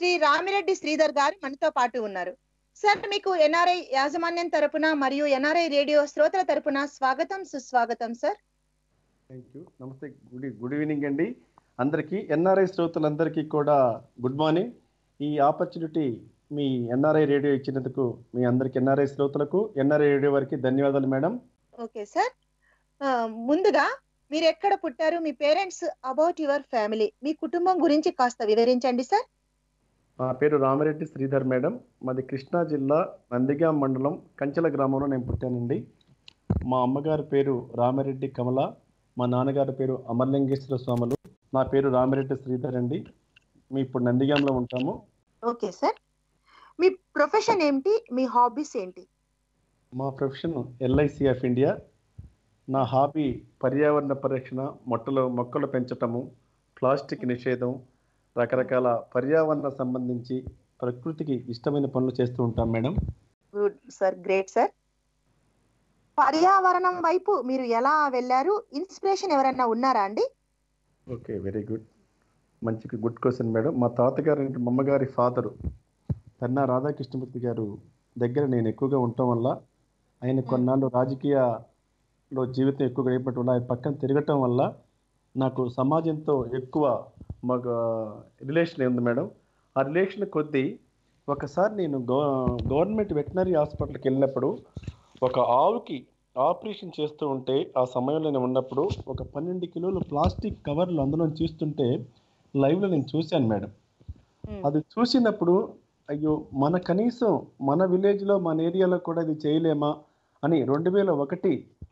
శ్రీ రామిరెడ్డి శ్రీధర్ గారు మనతో పాటు ఉన్నారు సార్ మీకు ఎన్ఆర్ఐ యాజమాన్యం తరపున మరియు ఎన్ఆర్ఐ రేడియో శ్రోతల తరపున స్వాగతం సుస్వాగతం సార్ థ్యాంక్ యూ నమస్తే గుడ్ గుడ్ ఈవినింగ్ అండి అందరికీ ఎన్ఆర్ఐ శ్రోతలందరికీ కూడా గుడ్ మార్నింగ్ ఈ ఆపర్చునిటీ మీ ఎన్ఆర్ఐ రేడియో ఇచ్చినందుకు మీ అందరికి ఎన్ఆర్ఐ శ్రోతలకు ఎన్ఆర్ఐ రేడియో వారికి ధన్యవాదాలు మేడం ఓకే సార్ ఆ, ముందుగా మీరు ఎక్కడ పుట్టారు మీ పేరెంట్స్ అబౌట్ యువర్ ఫ్యామిలీ మీ కుటుంబం గురించి కాస్త వివరించండి సార్ నా పేరు రామిరెడ్డి శ్రీధర్ మేడం మాది కృష్ణా జిల్లా నందిగాం మండలం కంచెల గ్రామంలో నేను పుట్టానండి మా అమ్మగారి పేరు రామిరెడ్డి కమల మా నాన్నగారి పేరు అమర్లింగేశ్వర స్వాములు నా పేరు రామిరెడ్డి శ్రీధర్ అండి మీ ఇప్పుడు నందిగాంలో ఉంటాము ఓకే సార్ మీ ప్రొఫెషన్ ఏంటి మీ హాబీస్ ఏంటి మా ప్రొఫెషన్ ఎల్ఐసి ఆఫ్ ఇండియా నా హాబీ పర్యావరణ పరిరక్షణ మొట్టలు మొక్కలు పెంచటము ప్లాస్టిక్ నిషేధం రకరకాల పర్యావరణ సంబంధించి ప్రకృతికి ఇష్టమైన పనులు చేస్తూ ఉంటాం madam good sir great sir పర్యావరణం వైపు మీరు ఎలా వెళ్ళారు ఇన్స్పిరేషన్ ఎవరైనా ఉన్నారా అండి ఓకే వెరీ గుడ్ మంచి గుడ్ క్వశ్చన్ మేడం మా తాతగారు మా అమ్మగారి ఫాదరు పెన్నా రాధాకృష్ణమూర్తి గారు దగ్గర నేను ఎక్కువగా ఉండటం వల్ల ఆయన కొన్నాళ్ళు రాజకీయలో జీవితం ఎక్కువ గడిపడం వల్ల ఆయన పక్కన తిరగటం వల్ల నాకు సమాజంతో ఎక్కువ మాకు రిలేషన్ ఉంది మేడం ఆ రిలేషన్ కొద్దీ ఒకసారి నేను గవ గవర్నమెంట్ వెటనరీ హాస్పిటల్కి వెళ్ళినప్పుడు ఒక ఆవుకి ఆపరేషన్ చేస్తూ ఉంటే ఆ సమయంలో నేను ఉన్నప్పుడు ఒక పన్నెండు కిలోలు ప్లాస్టిక్ కవర్లు అందులో తీస్తుంటే లైవ్లో నేను చూశాను మేడం అది చూసినప్పుడు అయ్యో మన కనీసం మన విలేజ్లో మన ఏరియాలో కూడా ఇది చేయలేమా అని రెండు వేల ఒకటి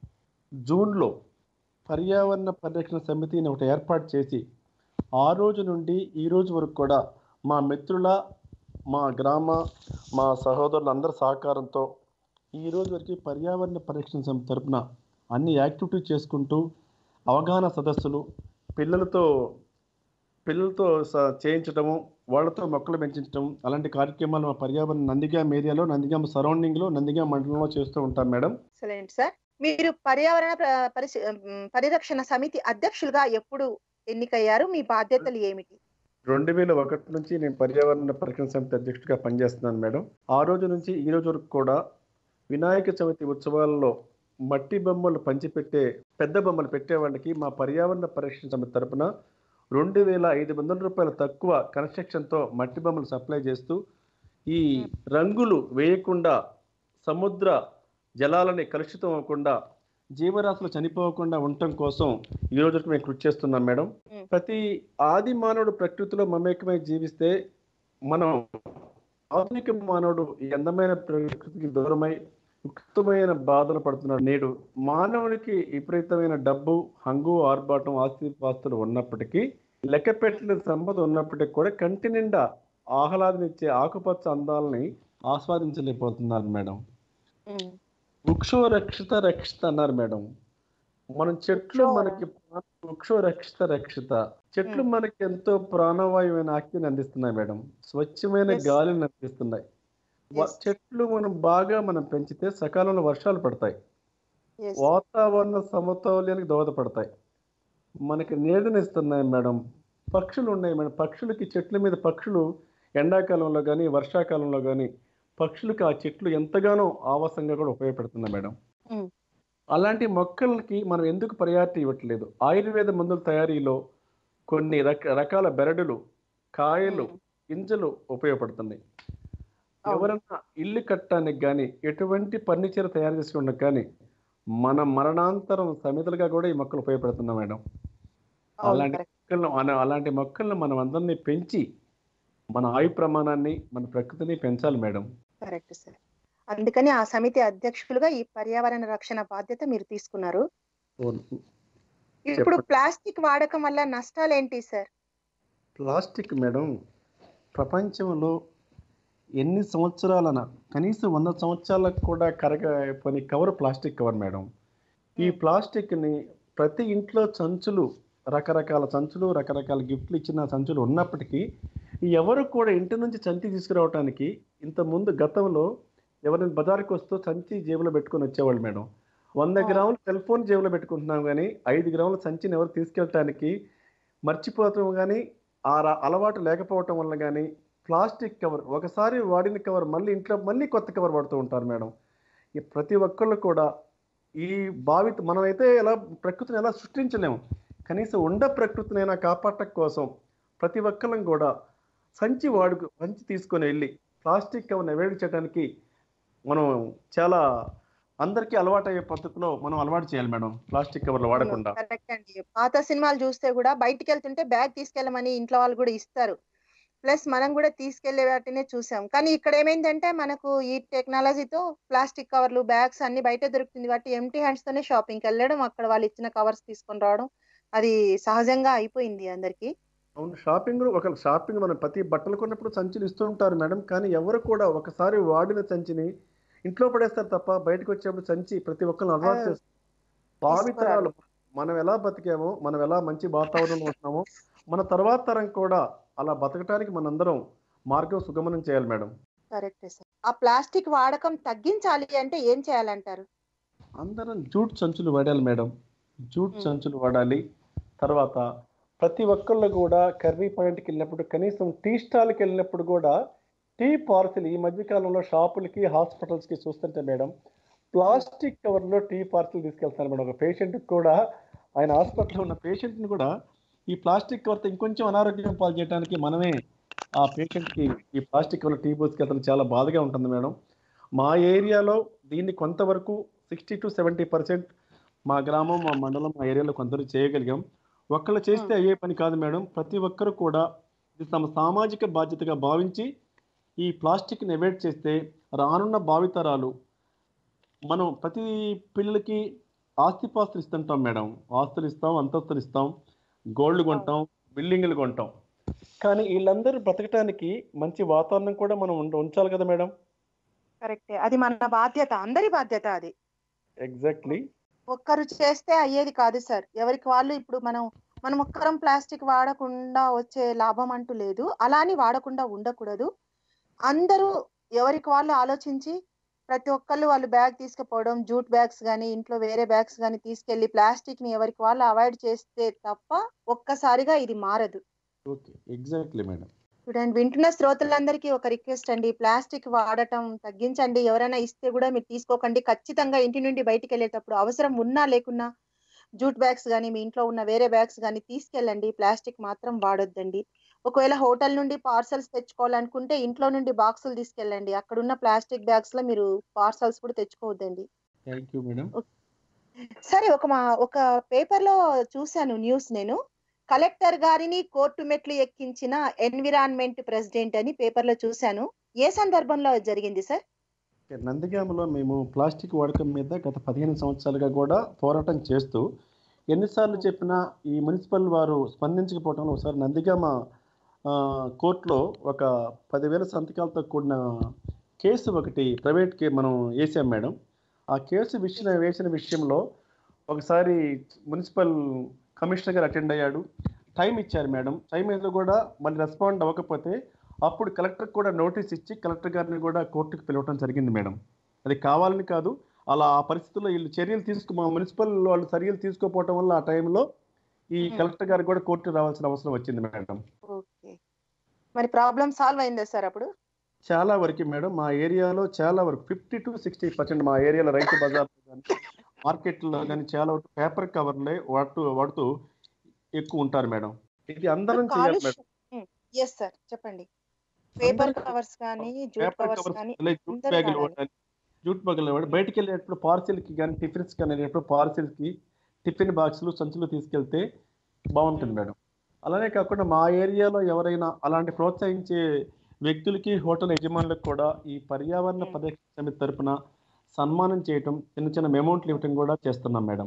జూన్లో పర్యావరణ పరిరక్షణ సమితిని ఒకటి ఏర్పాటు చేసి ఆ రోజు నుండి ఈ రోజు వరకు కూడా మా మిత్రుల మా గ్రామ మా సహోదరులందరి సహకారంతో ఈ రోజు వరకు పర్యావరణ పరిరక్షణ సమితి తరపున అన్ని యాక్టివిటీస్ చేసుకుంటూ అవగాహన సదస్సులు పిల్లలతో పిల్లలతో స- చేయించడము వాళ్ళతో మొక్కలు పెంచడం అలాంటి కార్యక్రమాలు మా పర్యావరణ నందిగాం ఏరియాలో నందిగాం సరౌండింగ్లో నందిగాం మండలంలో చేస్తూ ఉంటాం మేడం ఎక్సలెంట్ సార్ మీరు పర్యావరణ ప్ర- పరిశ- ఉమ్, పరిరక్షణ సమితి అధ్యక్షులుగా ఎప్పుడు ఎన్నికయ్యారు మీ బాధ్యతలు ఏమిటి రెండు వేల ఒకటి నుంచి నేను పర్యావరణ పరిరక్షణ సమితి అధ్యక్షుడిగా పనిచేస్తున్నాను మేడం ఆ రోజు నుంచి ఈ రోజు వరకు కూడా వినాయక చవితి ఉత్సవాల్లో మట్టి బొమ్మలు పంచిపెట్టే పెద్ద బొమ్మలు పెట్టే వాళ్ళకి మా పర్యావరణ పరిరక్షణ సమితి తరపున రెండు వేల ఐదు వందల రూపాయల తక్కువ కన్స్ట్రక్షన్తో మట్టి బొమ్మలు సప్లై చేస్తూ ఈ రంగులు వేయకుండా సముద్ర జలాలని కలుషితం అవ్వకుండా జీవరాశులు చనిపోకుండా ఉండటం కోసం ఈ రోజు వరకు మేము కృషి చేస్తున్నాం మేడం మ్మ్. ప్రతి ఆది మానవుడు ప్రకృతిలో మమేకమై జీవిస్తే మనం ఆధునిక మానవుడు ఈ అందమైన ప్రకృతికి దూరమై ఉక్తమైన బాధలు పడుతున్నాడు నేడు మానవునికి విపరీతమైన డబ్బు హంగు ఆర్భాటం ఆస్తి పాస్తులు ఉన్నప్పటికీ లెక్క పెట్టిన సంపద ఉన్నప్పటికీ కూడా కంటి నిండా ఆహ్లాదనిచ్చే ఆకుపచ్చ అందాలని ఆస్వాదించలేకపోతున్నారు మేడం ఉమ్, వృక్షో రక్షిత రక్షిత అన్నారు మేడం మనం చెట్లు వృక్షో- మనకి ప్రా- వృక్షో రక్షిత రక్షిత చెట్లు మనకి ఎంతో ప్రాణవాయువైన ఆక్సిజన్ అందిస్తున్నాయి మేడం స్వచ్ఛమైన Yes. గాలిని అందిస్తున్నాయి వ- Yes. చెట్లు మనం బాగా మనం పెంచితే సకాలంలో వర్షాలు పడతాయి yes. వాతావరణ సమతౌల్యానికి దోహదపడతాయి మనకి నీడనిస్తున్నాయి మేడం పక్షులు ఉన్నాయి మేడం పక్షులకి చెట్ల మీద పక్షులు ఎండాకాలంలో కానీ వర్షాకాలంలో కానీ పక్షులకి ఆ చెట్లు ఎంతగానో ఆవాసంగా కూడా ఉపయోగపడుతున్నాయి మేడం Mm. అలాంటి మొక్కలకి మనం ఎందుకు ప్రయారిటీ ఇవ్వట్లేదు ఆయుర్వేద మందుల తయారీలో కొన్ని రక రకాల బెరడులు కాయలు Mm. గింజలు ఉపయోగపడుతున్నాయి అవును. ఎవరన్నా ఇల్లు కట్టడానికి కానీ ఎటువంటి ఫర్నిచర్ తయారు చేసుకోవడానికి కానీ మన మరణాంతరం సమితులుగా కూడా ఈ మొక్కలు ఉపయోగపడుతున్నాయి మేడం అవును, అలాంటి correct. మొక్కలను అన- అలాంటి మొక్కలను మనం అందరినీ పెంచి మన ఆయు ప్రమాణాన్ని మన ప్రకృతిని పెంచాలి మేడం కరెక్ట్ సార్ అందుకని ఆ సమితి అధ్యక్షులుగా ఈ పర్యావరణ రక్షణ బాధ్యత మీరు తీసుకున్నారు ఇప్పుడు చెప్పండి. ప్లాస్టిక్ వాడకం వల్ల నష్టాలు ఏంటి సార్ ప్లాస్టిక్ మేడం ప్రపంచంలో ఎన్ని సంవత్సరాలన కనీసం వంద సంవత్సరాలకు కూడా కరగపోని కవర్ ప్లాస్టిక్ కవర్ మేడం ఈ Hmm. ప్లాస్టిక్ని ప్రతి ఇంట్లో సంచులు రకరకాల సంచులు రకరకాల గిఫ్ట్లు ఇచ్చిన సంచులు ఉన్నప్పటికీ ఎవరు కూడా ఇంటి నుంచి సంచి తీసుకురావడానికి ఇంత ముందు గతంలో ఎవరైనా బజార్కి వస్తూ సంచి జేబులో పెట్టుకొని వచ్చేవాళ్ళు మేడం వంద ఆ. గ్రాములు సెల్ ఫోన్ జేబులో పెట్టుకుంటున్నాం కానీ ఐదు గ్రాముల సంచిని ఎవరు తీసుకెళ్ళటానికి మర్చిపోతాం కానీ ఆ ర- అలవాటు లేకపోవటం వల్ల కానీ ప్లాస్టిక్ కవర్ ఒకసారి వాడిన కవర్ మళ్ళీ ఇంట్లో మళ్ళీ కొత్త కవర్ వాడుతూ ఉంటారు మేడం ఈ ప్రతి ఒక్కళ్ళు కూడా ఈ భావిత మనమైతే ఎలా ప్రకృతిని ఎలా సృష్టించలేము కనీసం ఉండ ప్రకృతినైనా కాపాడటం కోసం ప్రతి ఒక్కళ్ళం కూడా సంచి వాడుకు సంచి తీసుకొని వెళ్ళి ప్లాస్టిక్ కవర్ని అవాయిడ్ చేయడానికి మనం చాలా అందరికీ అలవాటు అయ్యే పద్ధతిలో మనం అలవాటు చేయాలి మేడం ప్లాస్టిక్ కవర్లు వాడకుండా కరెక్ట్ అండి పాత సినిమాలు చూస్తే కూడా బయటికి వెళ్తుంటే బ్యాగ్ తీసుకెళ్ళమని ఇంట్లో వాళ్ళు కూడా ఇస్తారు ప్లస్ మనం కూడా తీసుకెళ్లే వాటినే చూసాం కానీ ఇక్కడ ఏమైందంటే మనకు ఈ టెక్నాలజీతో ప్లాస్టిక్ కవర్లు బ్యాగ్స్ అన్ని బయట దొరుకుతుంది కాబట్టి ఎంటీ హ్యాండ్స్ తోనే షాపింగ్కి వెళ్ళడం అక్కడ వాళ్ళు ఇచ్చిన కవర్స్ తీసుకొని రావడం అది సహజంగా అయిపోయింది అందరికి అవును షాపింగ్ ఒక షాపింగ్ మనం ప్రతి బట్టలు కొన్నప్పుడు సంచులు ఇస్తూ ఉంటారు మేడం కానీ ఎవరు కూడా ఒకసారి వాడిన సంచిని ఇంట్లో పడేస్తారు తప్ప బయటకు వచ్చేప్పుడు సంచి ప్రతి ఒక్కరిని అలవాటు ఆ, చేస్తారు భావితరాలు మనం ఎలా బతికామో మనం ఎలా మంచి వాతావరణంలో ఉంటున్నామో మన తర్వాత తరం కూడా అలా బతకడానికి మనందరం మార్గం సుగమనం చేయాలి మేడం కరెక్ట్ సార్ ఆ ప్లాస్టిక్ వాడకం తగ్గించాలి అంటే ఏం చేయాలంటారు అందరం జూట్ సంచులు వాడాలి మేడం జూట్ మ్మ్. సంచులు వాడాలి తర్వాత ప్రతి ఒక్కళ్ళు కూడా కర్రీ పాయింట్కి వెళ్ళినప్పుడు కనీసం టీ స్టాల్కి వెళ్ళినప్పుడు కూడా టీ పార్సిల్ ఈ మధ్య కాలంలో షాపులకి హాస్పిటల్స్కి చూస్తుంటే మేడం ప్లాస్టిక్ కవర్లో టీ పార్సిల్ తీసుకెళ్తాను మేడం ఒక పేషెంట్కి కూడా ఆయన హాస్పిటల్లో ఉన్న పేషెంట్ని కూడా ఈ ప్లాస్టిక్ కవర్తో ఇంకొంచెం అనారోగ్యం పాలు చేయడానికి మనమే ఆ పేషెంట్కి ఈ ప్లాస్టిక్ కవర్ టీ పోసుకెళ్తాను చాలా బాధగా ఉంటుంది మేడం మా ఏరియాలో దీన్ని కొంతవరకు సిక్స్టీ టు సెవెంటీ పర్సెంట్ మా గ్రామం మా మండలం మా ఏరియాలో కొందరు చేయగలిగాం ఒక్కళ్ళు చేస్తే అయ్యే పని కాదు మేడం ప్రతి ఒక్కరు కూడా ఇది తమ సామాజిక బాధ్యతగా భావించి ఈ ప్లాస్టిక్ని అవాయిడ్ చేస్తే రానున్న భావితరాలు మనం ప్రతి పిల్లలకి ఆస్తిపాస్తులు ఇస్తుంటాం మేడం ఆస్తులు ఇస్తాం అంతస్తులు ఇస్తాం గోల్డ్ కొంటాం బిల్డింగ్లు కొంటాం కానీ వీళ్ళందరూ బ్రతకటానికి మంచి వాతావరణం కూడా మనం ఉండ- ఉంచాలి కదా మేడం కరెక్టే అది మన బాధ్యత అందరి బాధ్యత అది ఎగ్జాక్ట్లీ ఒక్కరు చేస్తే అయ్యేది కాదు సార్ ఎవరికి వాళ్ళు ఇప్పుడు మనం మనం ఒక్కరం ప్లాస్టిక్ వాడకుండా వచ్చే లాభం అంటూ లేదు అలా అని వాడకుండా ఉండకూడదు అందరూ ఎవరికి వాళ్ళు ఆలోచించి ప్రతి ఒక్కళ్ళు వాళ్ళు బ్యాగ్ తీసుకుపోవడం జూట్ బ్యాగ్స్ కానీ ఇంట్లో వేరే బ్యాగ్స్ కానీ తీసుకెళ్లి ప్లాస్టిక్ ని ఎవరికి వాళ్ళు అవాయిడ్ చేస్తే తప్ప ఒక్కసారిగా ఇది మారదు ఓకే ఎగ్జాక్ట్లీ మేడం చూడండి వింటున్న శ్రోతలందరికీ ఒక రిక్వెస్ట్ అండి ప్లాస్టిక్ వాడటం తగ్గించండి ఎవరైనా ఇస్తే కూడా మీరు తీసుకోకండి ఖచ్చితంగా ఇంటి నుండి బయటికి వెళ్ళేటప్పుడు అవసరం ఉన్నా లేకున్నా జూట్ బ్యాగ్స్ కానీ మీ ఇంట్లో ఉన్న వేరే బ్యాగ్స్ కానీ తీసుకెళ్ళండి ప్లాస్టిక్ మాత్రం వాడొద్దండి ఒకవేళ హోటల్ నుండి పార్సల్స్ తెచ్చుకోవాలనుకుంటే ఇంట్లో నుండి బాక్సులు తీసుకెళ్ళండి అక్కడ ఉన్న ప్లాస్టిక్ బ్యాగ్స్ లో మీరు పార్సల్స్ కూడా తెచ్చుకోవద్దండి థ్యాంక్ యూ మేడం సరే ఒక మా ఒక పేపర్ లో చూశాను న్యూస్ నేను కలెక్టర్ గారిని కోర్టు మెట్లు ఎక్కించిన ఎన్విరాన్మెంట్ ప్రెసిడెంట్ అని పేపర్ లో చూశాను ఏ సందర్భంలో జరిగింది సార్ నందిగామలో మేము ప్లాస్టిక్ వాడకం మీద గత పదిహేను సంవత్సరాలుగా కూడా పోరాటం చేస్తూ ఎన్నిసార్లు చెప్పినా ఈ మున్సిపల్ వారు స్పందించకపోవడంలో ఒకసారి నందిగామ ఆ, కోర్టులో ఒక పదివేల సంతకాలతో కూడిన కేసు ఒకటి ప్రైవేట్కి మనం వేసాం మేడం ఆ కేసు విషయం వేసిన విషయంలో ఒకసారి మున్సిపల్ కమిషనర్ గారు అటెండ్ అయ్యాడు టైం ఇచ్చారు మేడం టైం ఏదో కూడా మళ్ళీ రెస్పాండ్ అవ్వకపోతే అప్పుడు కలెక్టర్ కూడా నోటీస్ ఇచ్చి కలెక్టర్ గారిని కూడా కోర్టుకు పిలవడం జరిగింది మేడం అది కావాలని కాదు అలా ఆ పరిస్థితుల్లో వీళ్ళు చర్యలు తీసుకు మా మున్సిపల్ వాళ్ళు చర్యలు తీసుకోకపోవటం వల్ల ఆ టైంలో ఈ Hmm. కలెక్టర్ గారికి కూడా కోర్టు రావాల్సిన అవసరం వచ్చింది మేడం ఓకే మరి ప్రాబ్లం సాల్వ్ అయిందా సార్ అప్పుడు చాలా వరకు మేడం మా ఏరియాలో చాలా వరకు ఫిఫ్టీ టు సిక్స్టీ పర్సెంట్ మా ఏరియాలో రైతు బజార్ కానీ మార్కెట్లో కానీ చాలా వరకు పేపర్ కవర్లే వాడుతూ వాడుతూ ఎక్కువ ఉంటారు మేడం ఇది అందరం చేయాలి మేడం ఎస్ సార్ చెప్పండి పేపర్ అందరూ కవర్స్ కానీ జూట్ పేపర్ కవర్స్ కవర్స్ కానీ జూట్ అందరూ బ్యాగులు వాడాలి. వాడాలి జూట్ బ్యాగులు వాడి బయటికి వెళ్ళేటప్పుడు పార్సిల్కి కానీ టిఫిన్స్ కానీ వెళ్ళేటప్పుడు పార్సిల్కి టిఫిన్ బాక్సులు సంచులు తీసుకెళ్తే బాగుంటుంది మేడం అలానే కాకుండా మా ఏరియాలో ఎవరైనా అలాంటి ప్రోత్సహించే వ్యక్తులకి హోటల్ యజమానులకు కూడా ఈ పర్యావరణ Hmm. పరిరక్షణ సమితి తరపున సన్మానం చేయటం చిన్న చిన్న అమౌంట్లు ఇవ్వటం కూడా చేస్తున్నాం మేడం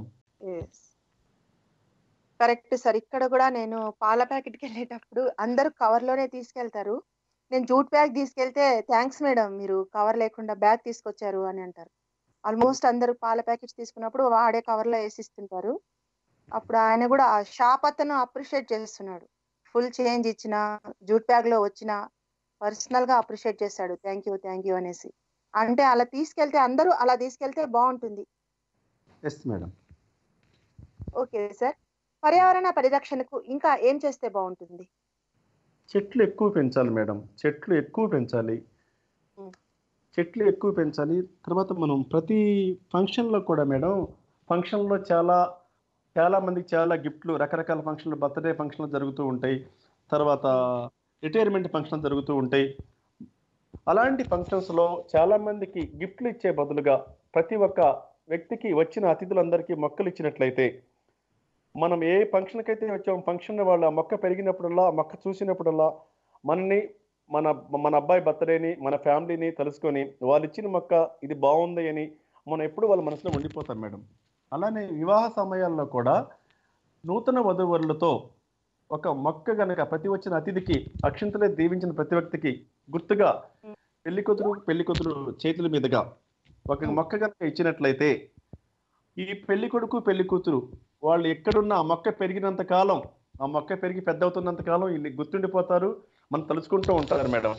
కరెక్ట్ సార్ ఇక్కడ కూడా నేను పాల ప్యాకెట్కి వెళ్ళేటప్పుడు అందరూ కవర్ లోనే తీసుకెళ్తారు నేను జూట్ బ్యాగ్ తీసుకెళ్తే థ్యాంక్స్ మేడం మీరు కవర్ లేకుండా బ్యాగ్ తీసుకొచ్చారు అని అంటారు ఆల్మోస్ట్ అందరూ పాల ప్యాకెట్స్ తీసుకున్నప్పుడు వాడే కవర్ లో వేసిస్తుంటారు అప్పుడు ఆయన కూడా ఆ షాప్ అతను అప్రిషియేట్ చేస్తున్నాడు ఫుల్ చేంజ్ ఇచ్చిన జూట్ బ్యాగ్ లో వచ్చిన పర్సనల్ గా అప్రిషియేట్ చేశాడు థ్యాంక్ యూ థ్యాంక్ యూ అనేసి అంటే అలా తీసుకెళ్తే అందరూ అలా తీసుకెళ్తే బాగుంటుంది ఎస్ మేడం ఓకే సార్ పర్యావరణ పరిరక్షణకు ఇంకా ఏం చేస్తే బాగుంటుంది చెట్లు ఎక్కువ పెంచాలి మేడం చెట్లు ఎక్కువ పెంచాలి ఉం. చెట్లు ఎక్కువ పెంచాలి తర్వాత మనం ప్రతి ఫంక్షన్లో కూడా మేడం ఫంక్షన్లో చాలా చాలా మందికి చాలా గిఫ్ట్లు రకరకాల ఫంక్షన్లు బర్త్డే ఫంక్షన్లు జరుగుతూ ఉంటాయి తర్వాత రిటైర్మెంట్ ఫంక్షన్లు జరుగుతూ ఉంటాయి అలాంటి ఫంక్షన్స్లో చాలా మందికి గిఫ్ట్లు ఇచ్చే బదులుగా ప్రతి ఒక్క వ్యక్తికి వచ్చిన అతిథులందరికీ మొక్కలు ఇచ్చినట్లయితే మనం ఏ ఫంక్షన్కి అయితే వచ్చాం ఫంక్షన్ వాళ్ళ మొక్క పెరిగినప్పుడల్లా ఆ మొక్క చూసినప్పుడల్లా మనని మన మన అబ్బాయి బర్త్డేని మన ఫ్యామిలీని తెలుసుకొని వాళ్ళు ఇచ్చిన మొక్క ఇది బాగుంది అని మనం ఎప్పుడు వాళ్ళ మనసులో ఉండిపోతాం మేడం అలానే వివాహ సమయాల్లో కూడా నూతన వధువరులతో ఒక మొక్క గనక ప్రతి వచ్చిన అతిథికి అక్షింతలే దీవించిన ప్రతి వ్యక్తికి గుర్తుగా పెళ్లి కూతురు పెళ్లి కూతురు చేతుల మీదుగా ఒక మొక్క కనుక ఇచ్చినట్లయితే ఈ పెళ్లి కొడుకు పెళ్లి కూతురు వాళ్ళు ఎక్కడున్న ఆ మొక్క పెరిగినంత కాలం ఆ మొక్క పెరిగి పెద్ద అవుతున్నంత కాలం వీళ్ళు గుర్తుండిపోతారు మనం తలుచుకుంటూ ఉంటారు మేడం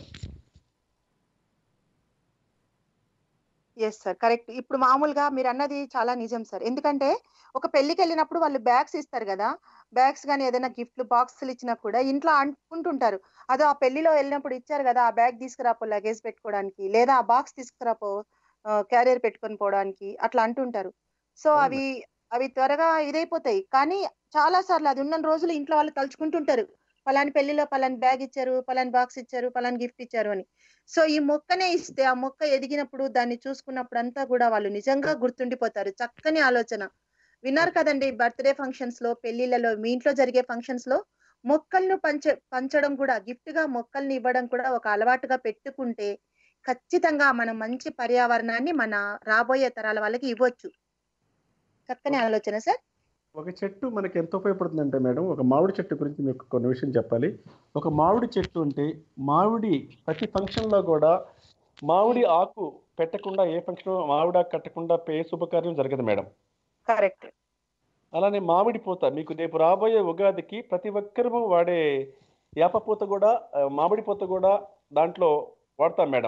ఎస్ సార్ కరెక్ట్ ఇప్పుడు మామూలుగా మీరు అన్నది చాలా నిజం సార్ ఎందుకంటే ఒక పెళ్లికి వెళ్ళినప్పుడు వాళ్ళు బ్యాగ్స్ ఇస్తారు కదా బ్యాగ్స్ కానీ ఏదైనా గిఫ్ట్లు బాక్సులు ఇచ్చినా కూడా ఇంట్లో అనుకుంటుంటారు అదో ఆ పెళ్లిలో వెళ్ళినప్పుడు ఇచ్చారు కదా ఆ బ్యాగ్ తీసుకురాపో లగేజ్ పెట్టుకోవడానికి లేదా ఆ బాక్స్ తీసుకురాపో క్యారియర్ పెట్టుకొని పోవడానికి అట్లా అంటుంటారు సో అవును. అవి అవి త్వరగా ఇదైపోతాయి కానీ చాలా సార్లు అది ఉన్న రోజులు ఇంట్లో వాళ్ళు తలుచుకుంటుంటారు పలాని పెళ్లిలో పలాని బ్యాగ్ ఇచ్చారు పలాని బాక్స్ ఇచ్చారు పలాని గిఫ్ట్ ఇచ్చారు అని సో ఈ మొక్కనే ఇస్తే ఆ మొక్క ఎదిగినప్పుడు దాన్ని చూసుకున్నప్పుడు అంతా కూడా వాళ్ళు నిజంగా గుర్తుండిపోతారు చక్కని ఆలోచన విన్నారు కదండి బర్త్డే ఫంక్షన్స్ లో పెళ్లిళ్ళలో మీ ఇంట్లో జరిగే ఫంక్షన్స్ లో మొక్కలను పంచ పంచడం కూడా గిఫ్ట్ గా మొక్కల్ని ఇవ్వడం కూడా ఒక అలవాటుగా పెట్టుకుంటే ఖచ్చితంగా మనం మంచి పర్యావరణాన్ని మన రాబోయే తరాల వాళ్ళకి ఇవ్వచ్చు చక్కని ఆలోచన సార్ ఒక చెట్టు మనకి ఎంత ఉపయోగపడుతుందంటే మేడం ఒక మామిడి చెట్టు గురించి మీకు కొన్ని విషయం చెప్పాలి ఒక మామిడి చెట్టు అంటే మామిడి ప్రతి ఫంక్షన్లో కూడా మామిడి ఆకు పెట్టకుండా ఏ ఫంక్షన్ మామిడి ఆకు కట్టకుండా ఏ శుభకార్యం జరగదు మేడం కరెక్ట్ అలానే మామిడి పూత మీకు రేపు రాబోయే ఉగాదికి ప్రతి ఒక్కరూ వాడే వేప పూత కూడా ఆ, మామిడి పూత కూడా దాంట్లో వాడతాం మేడం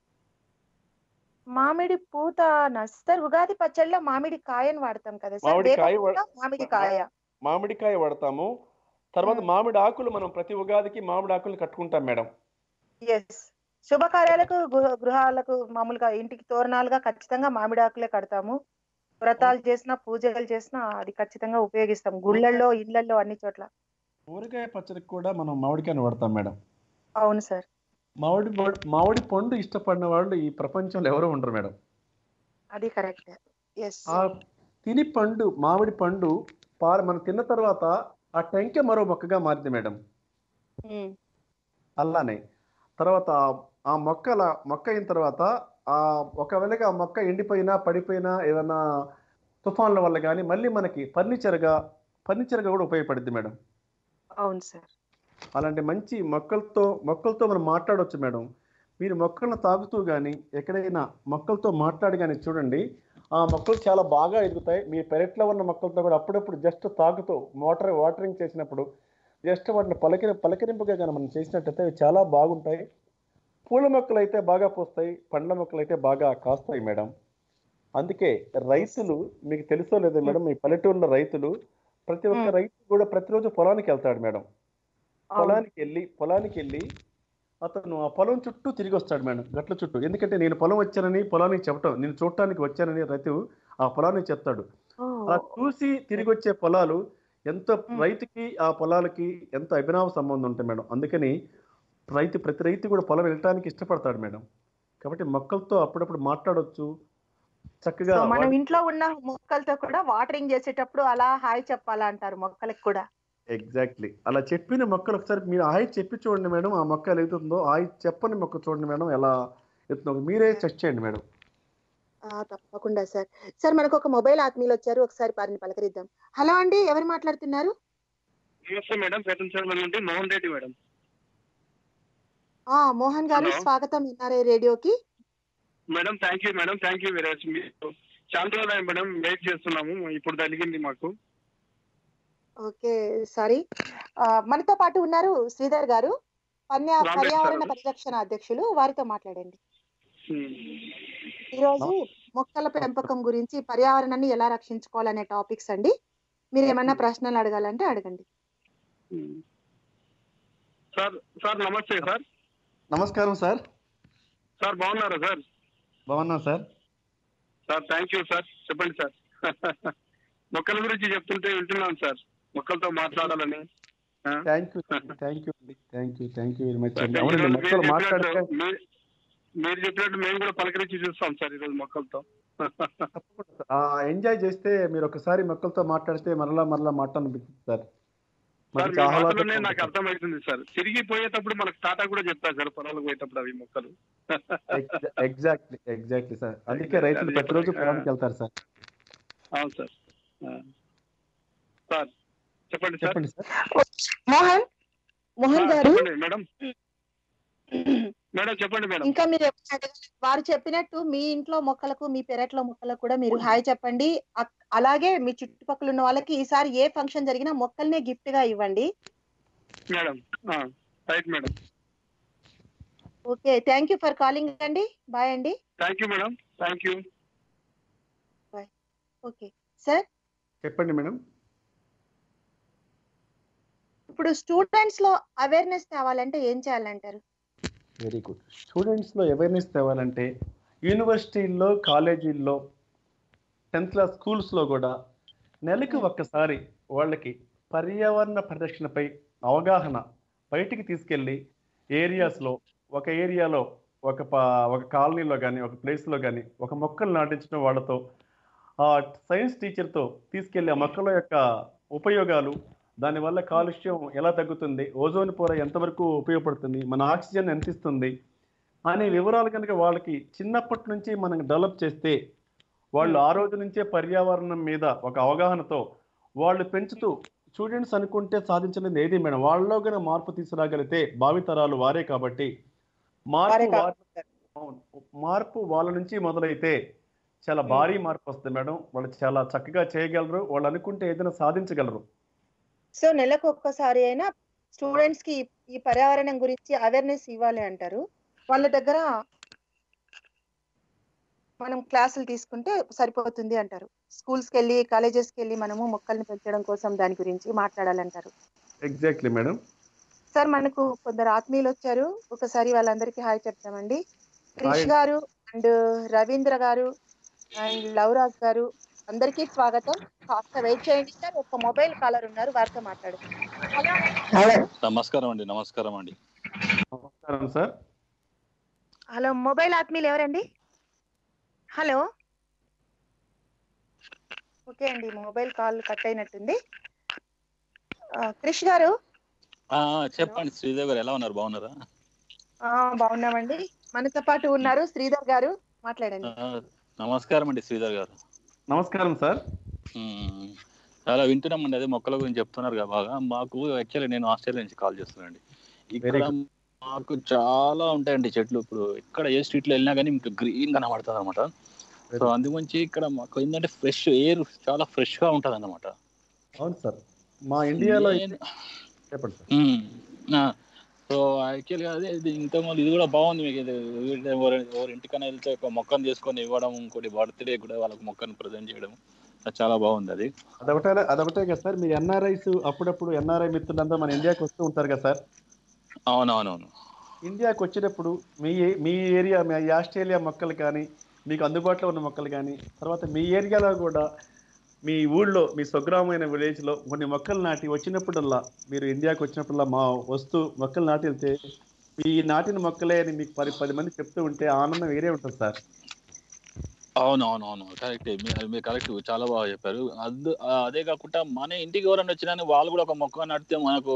మామిడి పూత నస్తారు ఉగాది పచ్చడిలో మామిడి కాయని వాడతాం కదా సార్ మామిడి వేప కాయ పూత, వా- మామిడి కాయ మామిడికాయ వాడతాము తర్వాత మ్మ్. మామిడి ఆకులు మనం ప్రతి ఉగాదికి మామిడి ఆకులు కట్టుకుంటాం మేడం ఎస్ శుభకార్యాలకు గృహ గృహాలకు మామూలుగా ఇంటికి తోరణాలుగా ఖచ్చితంగా మామిడి ఆకులే కడతాము వ్రతాలు చేసినా పూజలు చేసినా అది ఖచ్చితంగా ఉపయోగిస్తాం గుళ్ళల్లో ఇళ్లలో అన్ని చోట్ల ఊరగాయ పచ్చడికి కూడా మనం మామిడికాయని వాడతాం మేడం అవును సార్ మామిడి పం- మామిడి పండు ఇష్టపడిన వాళ్ళు ఈ ప్రపంచంలో ఎవరు ఉండరు మేడం అది కరెక్ట్ ఎస్ ఆ తిని పండు మామిడి పండు పార మనం తిన్న తర్వాత ఆ టెంకె మరో మొక్కగా మారింది మేడం అలానే తర్వాత ఆ- ఆ మొక్క అలా మొక్క అయిన తర్వాత ఆ ఒకవేళగా ఆ మొక్క ఎండిపోయినా పడిపోయినా ఏదైనా తుఫాన్ల వల్ల కానీ మళ్ళీ మనకి ఫర్నిచర్గా ఫర్నిచర్గా కూడా ఉపయోగపడుద్ది మేడం అవును సార్ అలాంటి మంచి మొక్కలతో మొక్కలతో మనం మాట్లాడవచ్చు మేడం మీరు మొక్కలను తాగుతూ కానీ ఎక్కడైనా మొక్కలతో మాట్లాడి కానీ చూడండి ఆ మొక్కలు చాలా బాగా ఎదుగుతాయి మీ పెరట్లో ఉన్న మొక్కలతో కూడా అప్పుడప్పుడు జస్ట్ తాగుతూ వాటర్ వాటరింగ్ చేసినప్పుడు జస్ట్ వాటిని పలకరి పలకరింపుగా కానీ మనం చేసినట్టయితే అవి చాలా బాగుంటాయి పూల మొక్కలు అయితే బాగా పూస్తాయి పండ్ల మొక్కలు అయితే బాగా కాస్తాయి మేడం అందుకే రైతులు మీకు తెలుసో లేదో మేడం మీ పల్లెటూరులో రైతులు ప్రతి ఒక్క మ్మ్. రైతు కూడా ప్రతిరోజు పొలానికి వెళ్తాడు మేడం అవును. పొలానికి వెళ్ళి పొలానికి వెళ్ళి అతను ఆ పొలం చుట్టూ తిరిగి వస్తాడు మేడం గట్ల చుట్టూ ఎందుకంటే నేను పొలం వచ్చానని పొలానికి చెప్పటం నేను చూడటానికి వచ్చానని రైతు ఆ పొలానికి చెప్తాడు ఓ, అలా చూసి తిరిగి వచ్చే పొలాలు ఎంత మ్మ్. రైతుకి ఆ పొలాలకి ఎంత అభినవ సంబంధం ఉంటాయి మేడం అందుకని రైతు ప్రతి రైతు కూడా పొలం వెళ్ళటానికి ఇష్టపడతాడు మేడం కాబట్టి మొక్కలతో అప్పుడప్పుడు మాట్లాడొచ్చు చక్కగా సో మనం వాటి- ఇంట్లో ఉన్న మొక్కలతో కూడా వాటరింగ్ చేసేటప్పుడు అలా హాయ్ చెప్పాలా అంటారు మొక్కలకు కూడా ఎగ్జాక్ట్లీ అలా చెప్పిన మొక్కలు ఒకసారి మీరు ఆయి చెప్పి చూడండి మేడం ఆ మొక్క ఎలా ఎదుగుతుందో ఆయి చెప్పని మొక్క చూడండి మేడం ఎలా ఎత్తుందో మీరే చెక్ చేయండి మేడం ఆ, తప్పకుండా సార్ సార్ మనకు ఒక మొబైల్ ఆత్మీయులు వచ్చారు ఒకసారి వారిని పలకరిద్దాం హలో అండి ఎవరు మాట్లాడుతున్నారు నమస్తే మేడం పేటన్ సార్ నుండి మోహన్ రెడ్డి మేడం ఆ మోహన్ గారు Hello. స్వాగతం ఎన్ఆర్ఐ రేడియోకి madam thank you madam thank you very much మీరు చాలా రోజులు అయింది మేడం వెయిట్ చేస్తున్నాము ఇప్పుడు తగిలింది మాకు ఓకే సారీ ఆ, మనతో పాటు ఉన్నారు శ్రీధర్ గారు పర్యా రామేష్ పర్యావరణ గారు. పరిరక్షణ అధ్యక్షులు వారితో మాట్లాడండి Hmm. ఈ రోజు మొక్కల పెంపకం గురించి పర్యావరణాన్ని ఎలా రక్షించుకోవాలనే టాపిక్స్ అండి మీరు ఏమన్నా ప్రశ్నలు అడగాలంటే అడగండి Hmm. సార్ సార్ నమస్తే సార్ నమస్కారం సార్ సార్ బాగున్నారా సార్ బాగున్నాం sir sir thank you sir చెప్పండి సార్ మొక్కల గురించి చెప్తుంటే వింటున్నాను సార్ మొక్కలతో మాట్లాడాలని ఆ? థ్యాంక్ యూ థ్యాంక్ యూ అండి thank you thank you very much sir, అండి ఈరోజు అవునండి మీరు మొక్కలు మాట్లాడితే చెప్పినట్టు మీ- మీరు చెప్పినట్టు మేము కూడా పలకరించి చూస్తాం సార్ ఈరోజు మొక్కలతో తప్పకుండా సార్. ఆ ఎంజాయ్ చేస్తే మీరు ఒకసారి మొక్కలతో మాట్లాడితే మరలా మరలా మాట్లాడనిపిస్తుంది సార్ సార్ మంచి మీ ఆహ్లాదకరంగా మాటలోనే నాకు ఉంటుంది. అర్థమవుతుంది సార్ తిరిగి పోయేటప్పుడు మనకు టాటా కూడా చెప్తారు సార్ పొలాలకు పోయేటప్పుడు అవి మొక్కలు ఎగ్జా- ఎగ్జాక్ట్లీ ఎగ్జాక్ట్లీ సార్ అందుకే రైతులు అది ప్రతిరోజు చెప్పండి. పొలానికి వెళ్తారు సార్ అవును సార్ ఆ. సార్ చెప్పండి సార్ చెప్పండి సార్ మోహన్ మోహన్ ఆ, గారు చెప్పండి మేడం మేడం చెప్పండి మేడం ఇంకా మీరు ఏమైనా అడగాలి? వారు చెప్పినట్టు మీ ఇంట్లో మొక్కలకు మీ పెరట్లో మొక్కలకు కూడా మీరు హాయ్ చెప్పండి అక్- అలాగే మీ చుట్టుపక్కల ఉన్న వాళ్ళకి ఈసారి ఏ ఫంక్షన్ జరిగినా మొక్కల్నే గిఫ్ట్ గా ఇవ్వండి madam right madam okay thank you for calling అండి బాయ్ అండి thank you madam thank you okay sir చెప్పండి మేడం ఇప్పుడు స్టూడెంట్స్ లో అవేర్నెస్ తేవాలంటే ఏం చేయాలంటారు వెరీ గుడ్ స్టూడెంట్స్లో అవేర్నెస్ తేవాలంటే యూనివర్సిటీల్లో కాలేజీల్లో టెన్త్ క్లాస్ స్కూల్స్లో కూడా నెలకు ఒక్కసారి వాళ్ళకి పర్యావరణ పరిరక్షణపై అవగాహన బయటికి తీసుకెళ్ళి ఏరియాస్లో ఒక ఏరియాలో ఒక ప ఒక కాలనీలో కానీ ఒక ప్లేస్లో కానీ ఒక మొక్కలు నాటించడం వాళ్ళతో ఆ సైన్స్ టీచర్తో తీసుకెళ్ళి ఆ మొక్కల యొక్క ఉపయోగాలు దానివల్ల కాలుష్యం ఎలా తగ్గుతుంది ఓజోన్ పొర ఎంతవరకు ఉపయోగపడుతుంది మన ఆక్సిజన్ ఎంత ఇస్తుంది అనే వివరాలు కనుక వాళ్ళకి చిన్నప్పటి నుంచి మనం డెవలప్ చేస్తే వాళ్ళు ఆ రోజు నుంచే పర్యావరణం మీద ఒక అవగాహనతో వాళ్ళు పెంచుతూ స్టూడెంట్స్ అనుకుంటే సాధించలేదు ఏది మేడం వాళ్ళలో కనుక మార్పు తీసుకురాగలిగితే భావితరాలు వారే కాబట్టి మార్పు వారే వా- అవును. మార్పు వాళ్ళ నుంచి మొదలైతే చాలా భారీ మార్పు వస్తుంది మేడం వాళ్ళు చాలా చక్కగా చేయగలరు వాళ్ళు అనుకుంటే ఏదైనా సాధించగలరు సో నెలకు ఒక్కసారి అయినా స్టూడెంట్స్ కి ఈ పర్యావరణం గురించి అవేర్నెస్ ఇవ్వాలి అంటారు వాళ్ళ దగ్గర మనం క్లాసులు తీసుకుంటే సరిపోతుంది అంటారు స్కూల్స్కి వెళ్ళి కాలేజెస్కి వెళ్ళి మనము మొక్కల్ని పెంచడం కోసం దాని గురించి మాట్లాడాలంటారు ఎగ్జాక్ట్లీ మేడం సార్ మనకు కొందరు ఆత్మీయులు వచ్చారు ఒకసారి వాళ్ళందరికీ హాయ్ చెప్తామండి క్రిష్ Hi. గారు అండ్ రవీంద్ర గారు అండ్ లవరాజ్ గారు అందరికీ స్వాగతం కాస్త వెయిట్ చేయండి సార్ ఒక మొబైల్ కాలర్ ఉన్నారు వారితో మాట్లాడుతున్నాం నమస్కారం అండి నమస్కారం అండి నమస్కారం సార్ హలో మొబైల్ ఆత్మీయులు ఎవరండి హలో ఓకే అండి మొబైల్ కాల్ కట్ అయినట్టుంది ఆ, క్రిష్ గారు ఆ, ఆ, చెప్పండి శ్రీదేవి గారు ఎలా ఉన్నారు బాగున్నారా ఆ, బాగున్నామండి మనతో పాటు ఉన్నారు శ్రీధర్ గారు మాట్లాడండి ఆ, నమస్కారం అండి శ్రీధర్ గారు నమస్కారం సార్ ఉమ్, చాలా వింటున్నామండి అదే మొక్కల గురించి చెప్తున్నారు కదా బాగా మాకు యాక్చువల్లీ నేను ఆస్ట్రేలియా నుంచి కాల్ చేస్తున్నానండి ఇక్కడ Very మాకు చాలా ఉంటాయండి చెట్లు ఇప్పుడు ఇక్కడ ఏ స్ట్రీట్ లో వెళ్ళినా కానీ మీకు గ్రీన్ కనబడుతుంది అనమాట సో అందుగురించి ఇక్కడ మాకు ఏంటంటే ఫ్రెష్ ఎయిర్ చాలా ఫ్రెష్ గా ఉంటది అనమాట అవును సార్ మా ఇండియాలో అయితే- చెప్పండి సార్ సో యాక్చువల్గా అదే ఇది ఇంతకుముందు ఇది కూడా బాగుంది మీకు ఇది వీళ్ళ ఎవరి ఎవరి ఇంటికైనా వెళ్తే ఒక మొక్కను తీసుకొని ఇవ్వడం ఇంకోటి బర్త్డే కూడా వాళ్ళకి మొక్కను ప్రజెంట్ చేయడం అది చాలా బాగుంది అది అదొకటే అదొకటే కదా సార్ మీ ఎన్ఆర్ఐస్ అప్పుడప్పుడు ఎన్ఆర్ఐ మిత్రులందరూ మన ఇండియాకి వస్తూ ఉంటారు కదా సార్ అవునవునవును ఇండియాకి వచ్చినప్పుడు మీ మీ ఏరియా మీ ఆస్ట్రేలియా మొక్కలు కానీ మీకు అందుబాటులో ఉన్న మొక్కలు కానీ తర్వాత మీ ఏరియాలో కూడా మీ ఊళ్ళో మీ స్వగ్రామైన విలేజ్లో కొన్ని మొక్కలు నాటి వచ్చినప్పుడల్లా మీరు ఇండియాకి వచ్చినప్పుడల్లా మా వస్తూ మొక్కలు నాటి వెళ్తే ఈ నాటిన మొక్కలే అని మీకు పది పది మంది చెప్తూ ఉంటే ఆనందం వేరే ఉంటుంది సార్ అవునవునవును కరెక్ట్ మీరు కరెక్ట్ చాలా బాగా చెప్పారు అద్ అదే కాకుండా మన ఇంటికి ఎవరైనా వచ్చినా వాళ్ళు కూడా ఒక మొక్క నాటితే మనకు